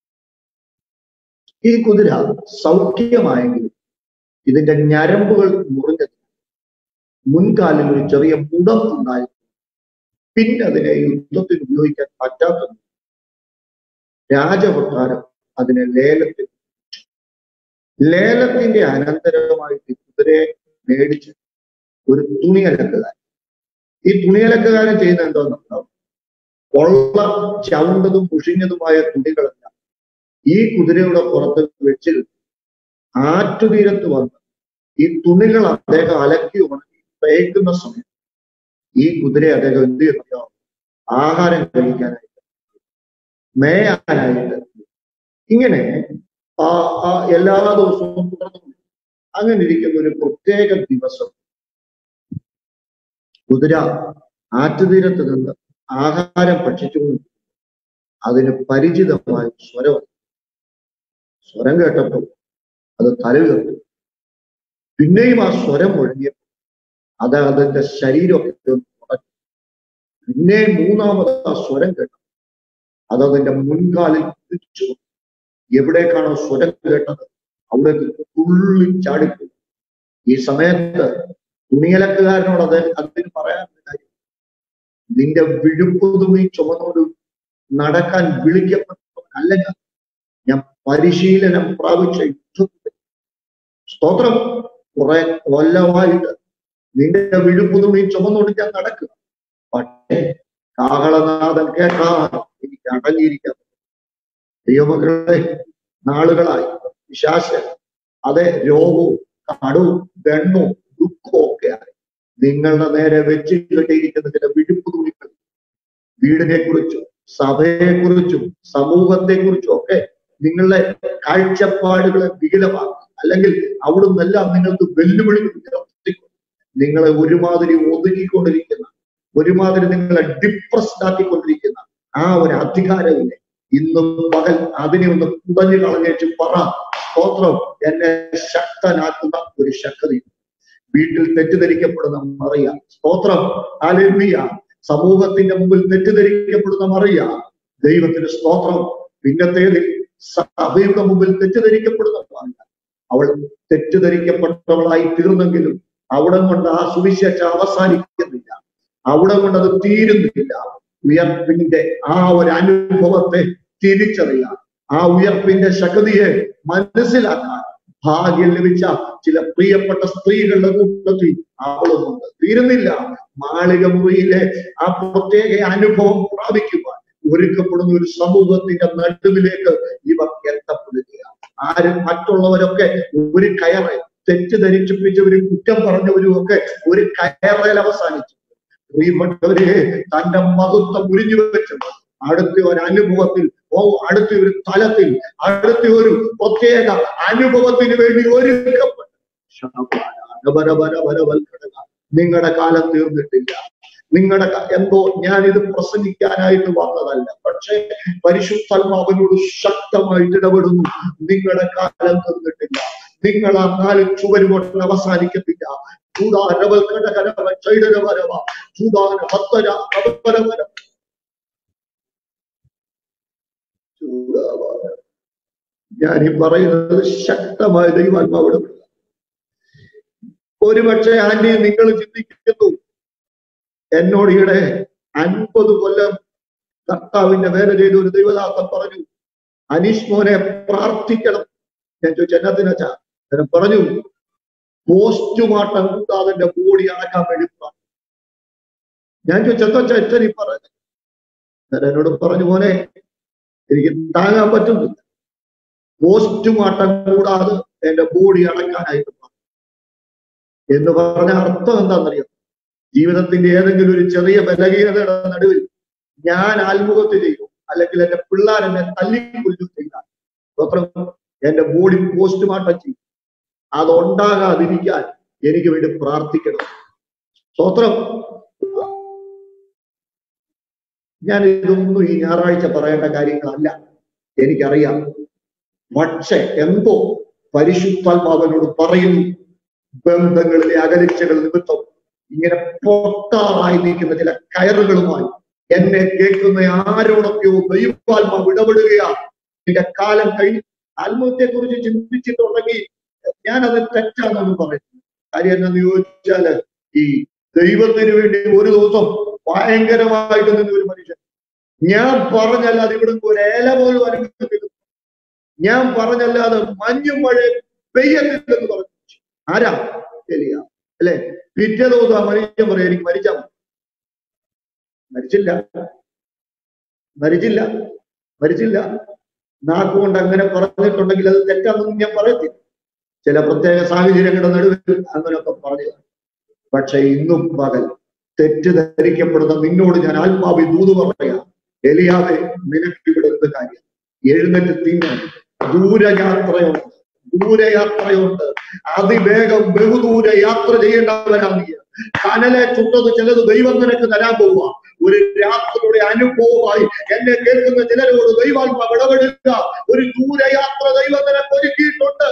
ഈ കുതിര സൗഖ്യമായെങ്കിലും ഇതിന്റെ ഞരമ്പുകൾ മുറിഞ്ഞത് മുൻകാലിൽ ഒരു ചെറിയ മുടം ഉണ്ടായിരുന്നു പിന്നെ അതിനെ യുദ്ധത്തിന് ഉപയോഗിക്കാൻ പറ്റാത്തത് രാജകൊട്ടാരം അതിനെ ലേലത്തിൽ ലേലത്തിന്റെ അനന്തരമായിട്ട് ഈ കുതിരയെ മേടിച്ച് ഒരു തുണിയലക്കുകാരൻ ഈ തുണിയലക്കുകാരൻ ചെയ്യുന്ന എന്തോന്നുണ്ടാവും കൊള്ള ചവിണ്ടതും മുഷിഞ്ഞതുമായ തുണികളെല്ലാം ഈ കുതിരയുടെ പുറത്ത് വെച്ച് ആറ്റുതീരത്ത് വന്ന് ഈ തുണികൾ അദ്ദേഹം അലക്കി ഉണക്കി തേക്കുന്ന സമയം ഈ കുതിരയെ അദ്ദേഹം എന്ത് ചെയ്യുന്നോ ആഹാരം കഴിക്കാനായിട്ട് മേയാനായിട്ട് ഇങ്ങനെ ആ ആ എല്ലാ ദിവസവും തുടർന്നു അങ്ങനെ ഇരിക്കുന്ന ഒരു പ്രത്യേക ദിവസം കുതിര ആറ്റുതീരത്ത് നിന്ന് ആഹാരം ഭക്ഷിച്ചുകൊണ്ട് അതിന് പരിചിതമായ സ്വരം സ്വരം കേട്ടപ്പോൾ അത് തലയുയർത്തി പിന്നെയും ആ സ്വരം ഒഴുകിയപ്പോൾ അത് അതിന്റെ ശരീരമൊക്കെ ഒന്ന് ഉറച്ചു പിന്നെ മൂന്നാമത് ആ സ്വരം കേട്ടു അത് അതിന്റെ മുൻകാലിൽ കുതിച്ചു എവിടേക്കാണോ സ്വരം കേട്ടത് അവിടേക്ക് തുള്ളി ചാടിപ്പോയി ഈ സമയത്ത് തുണിയലക്കുകാരനോട് അത് അതിന് പറയാനുള്ള കാര്യം നിന്റെ വിഴുപ്പ് തുണി ചുമന്നോട് നടക്കാൻ വിളിക്കപ്പെട്ടവനല്ല ഞാൻ ഞാൻ പരിശീലനം പ്രാപിച്ച യുദ്ധത്തിൽ സ്തോത്രം കുറെ കൊല്ലമായിട്ട് നിന്റെ വിഴുപ്പ് തുണി ചുമന്നുകൊണ്ട് ഞാൻ നടക്കുക പക്ഷേ കാഹളനാഥൻ കേട്ടാൽ എനിക്ക് അടങ്ങിയിരിക്കാൻ ദൈവമക്കളെ നാളുകളായി വിശാശ അതെ രോഗവും കടവും ദണ്ണവും ദുഃഖവും ഒക്കെ ആയി നിങ്ങളുടെ നേരെ വെച്ച് കെട്ടിയിരിക്കുന്ന ചില വിഴുപ്പ് തുണികൾ വീടിനെ കുറിച്ചും സഭയെ കുറിച്ചും സമൂഹത്തെ കുറിച്ചും ഒക്കെ നിങ്ങളുടെ കാഴ്ചപ്പാടുകളെ വികലമാക്കി അല്ലെങ്കിൽ അവിടുന്നെല്ലാം നിങ്ങൾക്ക് വെല്ലുവിളി നിങ്ങളെ ഒരുമാതിരി ഒതുങ്ങിക്കൊണ്ടിരിക്കുന്ന ഒരുമാതിരി നിങ്ങളെ ഡിപ്രസ്ഡ് ആക്കിക്കൊണ്ടിരിക്കുന്ന ആ ഒരു അധികാരമില്ലേ ഇന്നും പകൽ അതിനെ ഒന്ന് കുടഞ്ഞു കളഞ്ഞേച്ച് പറ സ്തോത്രം എന്നെ ശക്തനാക്കുന്ന ഒരു ശക്തി വീട്ടിൽ തെറ്റിദ്ധരിക്കപ്പെടുന്ന മറിയ സ്തോത്രം അലമിയ സമൂഹത്തിന്റെ മുമ്പിൽ തെറ്റിദ്ധരിക്കപ്പെടുന്ന മറിയ ദൈവത്തിന് സ്തോത്രം പിന്നത്തേതിൽ സഭയുടെ മുമ്പിൽ തെറ്റിദ്ധരിക്കപ്പെടുന്ന മറിയ അവൾ തെറ്റിദ്ധരിക്കപ്പെട്ടവളായി തീർന്നെങ്കിലും അവിടെ കൊണ്ട് ആ സുവിശേഷം അവസാനിക്കുന്നില്ല അവിടെ കൊണ്ട് അത് തീരുന്നില്ല ഉയർപ്പിന്റെ ആ ഒരു അനുഭവത്തെ തിരിച്ചറിയാൻ ആ ഉയർപ്പിന്റെ ശക്തിയെ മനസ്സിലാക്കാൻ ഭാഗ്യം ലഭിച്ച ചില പ്രിയപ്പെട്ട സ്ത്രീകളുടെ കൂട്ടത്തിൽ അവളുമുണ്ട് തീരുന്നില്ല മാളിക മുറിയിലെ ആ പ്രത്യേക അനുഭവം പ്രാപിക്കുവാൻ ഒരുക്കപ്പെടുന്ന ഒരു സമൂഹത്തിന്റെ നടുവിലേക്ക് ഇവർ എത്തപ്പെടുകയാണ് ആരും മറ്റുള്ളവരൊക്കെ ഒരു കയറ് തെറ്റിദ്ധരിച്ചിപ്പിച്ചവരും കുറ്റം പറഞ്ഞവരും ഒക്കെ ഒരു കയറയിൽ അവസാനിച്ചു പ്രിയപ്പെട്ടവരെ തന്റെ മഹത്വം ഉരിഞ്ഞു വെച്ചത് അടുത്ത ഒരു അനുഭവത്തിൽ ഓ അടുത്ത ഒരു തലത്തിൽ അടുത്ത ഒരു പ്രത്യേക അനുഭവത്തിന് വേണ്ടി ഒരുക്കപ്പെട്ടു നിങ്ങളുടെ കാലം തീർന്നിട്ടില്ല നിങ്ങളുടെ എന്തോ ഞാൻ ഇത് പ്രസംഗിക്കാനായിട്ട് വന്നതല്ല പക്ഷേ പരിശുദ്ധാത്മാവിനോട് ശക്തമായിട്ട് ഇടപെടുന്നു നിങ്ങളുടെ കാലം തീർന്നിട്ടില്ല നിങ്ങൾ ആ നാല് ചുവരുകൊണ്ട് അവസാനിക്കത്തില്ല ചൂടാരവൽക്കടകരവ ചൈടരവരവ ചൂടാന ഭക്തര അവരവര ഞാൻ ഈ പറയുന്നത് ശക്തമായ ദൈവാത്മാവിടെ ഒരുപക്ഷെ ആന്റി നിങ്ങൾ ചിന്തിക്കുന്നു എന്നോട് ഈടെ അൻപത് കൊല്ലം കർത്താവിന്റെ വേല ചെയ്ത ഒരു ദൈവദാസൻ പറഞ്ഞു അനീഷ് മോനെ പ്രാർത്ഥിക്കണം ഞാൻ ചോദിച്ചു എന്നതിനാ ഞാൻ പറഞ്ഞു പോസ്റ്റ്മോർട്ടം കൂടാതെ ബോഡി അടക്കാൻ വേണ്ടി പറഞ്ഞു ഞാൻ ചോദിച്ചു എന്താ അച്ഛൻ ഈ പറഞ്ഞു ഞാൻ എന്നോട് പറഞ്ഞു മോനെ എനിക്ക് താങ്ങാൻ പറ്റുന്നില്ല പോസ്റ്റ്മോർട്ടം കൂടാതെ എന്റെ ബോഡി അടക്കാനായിട്ട് പറഞ്ഞു എന്ന് പറഞ്ഞ അർത്ഥം എന്താണെന്നറിയാം ജീവിതത്തിന്റെ ഏതെങ്കിലും ഒരു ചെറിയ ബലഹീനതയുടെ നടുവിൽ ഞാൻ ആത്മഹത്യ ചെയ്യും അല്ലെങ്കിൽ എന്റെ പിള്ളേർ എന്നെ തല്ലിക്കൊല്ലു ചെയ്താൽ സ്വത്രം എന്റെ ബോഡി പോസ്റ്റ്മോർട്ടം ചെയ്യും അതുണ്ടാകാതിരിക്കാൻ എനിക്ക് വേണ്ടി പ്രാർത്ഥിക്കണം സ്വത്രം ഞാൻ ഇതൊന്നും ഈ ഞായറാഴ്ച പറയേണ്ട കാര്യങ്ങളല്ല എനിക്കറിയാം പക്ഷെ എന്തോ പരിശുദ്ധാത്മാവനോട് പറയുന്നു ബന്ധങ്ങളിലെ അകലിച്ചകൾ നിമിത്തം ഇങ്ങനെ പൊട്ടാറായി നിൽക്കുന്ന ചില കയറുകളുമായി എന്നെ കേൾക്കുന്ന ആരോടൊക്കെയോ ദൈവാത്മാവ് ഇടപെടുകയാണ് എന്റെ കാലം കഴിഞ്ഞ് ആത്മഹത്യയെ കുറിച്ച് ചിന്തിച്ചിട്ടുണ്ടെങ്കിൽ ഞാൻ അത് തെറ്റാണെന്ന് പറയുന്നു കാര്യം എന്താന്ന് ചോദിച്ചാല് ഈ ദൈവത്തിന് വേണ്ടി ഒരു ദിവസം ഭയങ്കരമായിട്ട് നിന്ന ഒരു മനുഷ്യൻ ഞാൻ പറഞ്ഞല്ലാതെ ഇവിടെ ഒരു ഏല പോലും അനുഭവത്തില്ല ഞാൻ പറഞ്ഞല്ലാതെ മഞ്ഞും മഴ പെയ്യത്തില്ലെന്ന് പറഞ്ഞു ആരാ എലിയ അല്ലെ പിറ്റേ ദിവസം ആ മനുഷ്യൻ പറയാം എനിക്ക് മരിച്ചാ മതി മരിച്ചില്ല മരിച്ചില്ല മരിച്ചില്ല നാക്കുകൊണ്ട് അങ്ങനെ പറഞ്ഞിട്ടുണ്ടെങ്കിൽ അത് തെറ്റാണെന്ന് ഞാൻ പറയത്തില്ല ചില പ്രത്യേക സാഹചര്യങ്ങളുടെ നടുവിൽ അങ്ങനെയൊക്കെ പറഞ്ഞു പക്ഷെ ഇന്നും പകൽ തെറ്റിദ്ധരിക്കപ്പെടുന്ന നിന്നോട് ഞാൻ ആത്മാവി ദൂത് പറയാം എലിയാവെ നിനക്ക് ഇവിടെ എന്ത് കാര്യം എഴുന്നേറ്റ് തിന്നാൻ ദൂരയാത്രയുണ്ട് ദൂരയാത്രയുണ്ട് അതിവേഗം ബഹുദൂര യാത്ര ചെയ്യേണ്ടവനാണ് നീ കനലെ ചുട്ടത് ചിലത് ദൈവം നിനക്ക് തരാൻ പോവുക ഒരു രാത്രിയുടെ അനുഭവമായി എന്നെ കേൾക്കുന്ന ചിലരോട് ദൈവാത്മാവ് ഇടപെടുക ഒരു ദൂരയാത്ര ദൈവം നിനക്ക് ഒരുക്കിയിട്ടുണ്ട്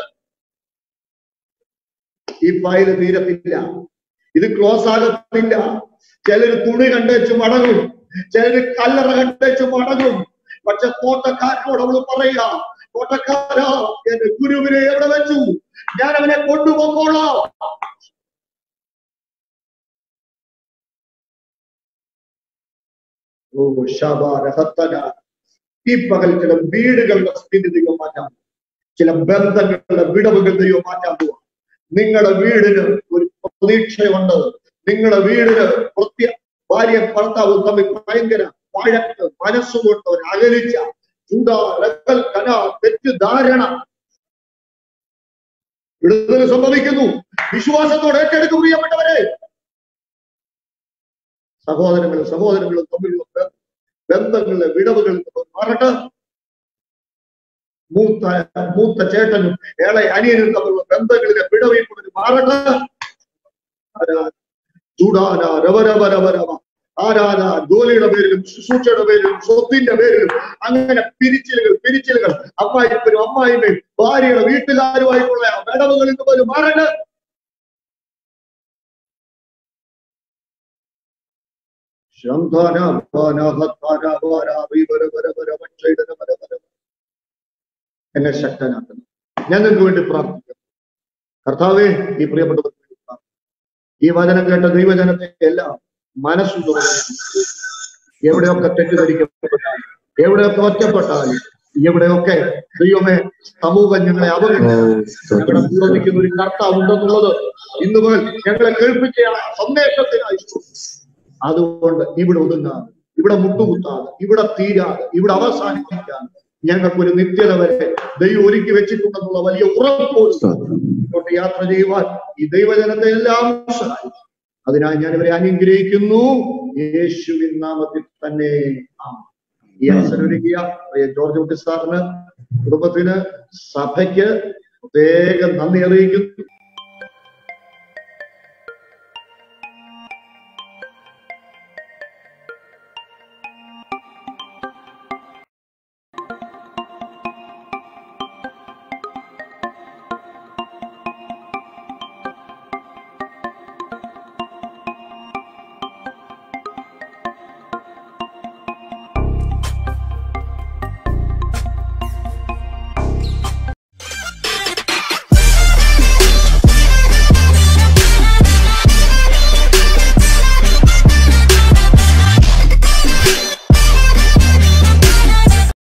ഈ ഫയൽ തീരത്തില്ല ഇത് ക്ലോസ് ആകത്തില്ല ചിലര് തുണി കണ്ടേച്ച് മടങ്ങും ചിലര് കല്ലറ കണ്ടേച്ച് മടങ്ങും പക്ഷെ തോട്ടക്കാരനോട് അവള് പറയാ തോട്ടക്കാരാ എന്റെ ഗുരുവിനെ എവിടെ വെച്ചു ഞാൻ അവനെ കൊണ്ടുപോകോളാം ഓ ശബാരഹത്തന ഈ പകൽ ചില വീടുകളുടെ സ്ഥിതി ദൈവം മാറ്റാം ചില ബന്ധങ്ങളുടെ വിടവുകൾ ദൈവം മാറ്റാൻ പോവാ നിങ്ങളുടെ വീടിന് ഒരു പ്രതീക്ഷയുണ്ട് നിങ്ങളുടെ വീടിന് പ്രത്യ ഭാര്യ ഭർത്താവും തമ്മിൽ ഭയങ്കര വഴക്ക് മനസ്സുകൊണ്ട് ഒരു അകലിച്ച ചൂടാ രക്കൽ കന തെറ്റിദ്ധാരണ വിടുതൽ സംഭവിക്കുന്നു വിശ്വാസത്തോടെ ഏറ്റെടുക്കും പ്രിയപ്പെട്ടവരെ സഹോദരങ്ങളും സഹോദരങ്ങളും തമ്മിലുള്ള ബ- ബന്ധങ്ങളിലെ വിടവുകൾ മാറട്ടെ മൂത്ത മൂത്ത ചേട്ടനും ഏളെ അനിയനും തമ്മിലുള്ള ബന്ധങ്ങളിലെ വിടവീപ്പുകൾ മാറട്ടെ ആരാ- ചൂടാന രവരവ രവരവ ആരാധ ജോലിയുടെ പേരിലും ശുശ്രൂഷയുടെ പേരിലും സ്വത്തിന്റെ പേരിലും അങ്ങനെ പിരിച്ചിലുകൾ പിരിച്ചിലുകൾ അമ്മായിപ്പനും അമ്മായിമ്മയും ഭാര്യയുടെ വീട്ടുകാരുമായിട്ടുള്ള വിടവുകളിൽ നിന്ന് പോലും മാറട്ടെ ശംഖാന പാന ഹത്താന പാന വീവര വര വര വക്ഷൈടന വര വര എന്നെ ശക്തനാക്കുന്നു ഞങ്ങൾക്ക് വേണ്ടി പ്രാർത്ഥിക്കുന്നു കർത്താവേ ഈ പ്രിയപ്പെട്ടവർക്ക് വേണ്ടി പ്രാർത്ഥിക്കുന്നു. ഈ വചനം കേട്ട ദൈവജനത്തെ എല്ലാം മനസ്സു തുറന്നു എവിടെയൊക്കെ തെറ്റിദ്ധരിക്കപ്പെട്ടാലും എവിടെയൊക്കെ ഒറ്റപ്പെട്ടാലും എവിടെയൊക്കെ ദൈവമേ സമൂഹം ഞങ്ങളെ അവഗണിച്ചു ഞങ്ങളുടെ കൂടെ നിൽക്കുന്ന ഒരു കർത്താവ് ഉണ്ടെന്നുള്ളത് ഇന്ന് മുതൽ ഞങ്ങളെ കേൾപ്പിച്ച ആ സന്ദേശത്തിനായി സ്തോത്രം. അതുകൊണ്ട് ഇവിടെ ഒതുങ്ങാതെ ഇവിടെ മുട്ടുകുത്താതെ ഇവിടെ തീരാതെ ഇവിടെ അവസാനിപ്പിക്കാതെ ഞങ്ങൾക്കൊരു നിത്യത വരെ ദൈവം ഒരുക്കി വെച്ചിട്ടുണ്ടെന്നുള്ള വലിയ ഉറപ്പോട് മുന്നോട്ട് യാത്ര ചെയ്യുവാൻ ഈ ദൈവജനത്തെ എല്ലാം സഹായിക്കും അതിനായി ഞാൻ ഇവരെ അനുഗ്രഹിക്കുന്നു യേശുവിൻ നാമത്തിൽ തന്നെ ആമേൻ. ഈ അവസരം ഒരുക്കിയ പ്രിയ ജോർജ് കുട്ടി സാറിന് കുടുംബത്തിന് സഭയ്ക്ക് പ്രത്യേകം നന്ദി അറിയിക്കുന്നു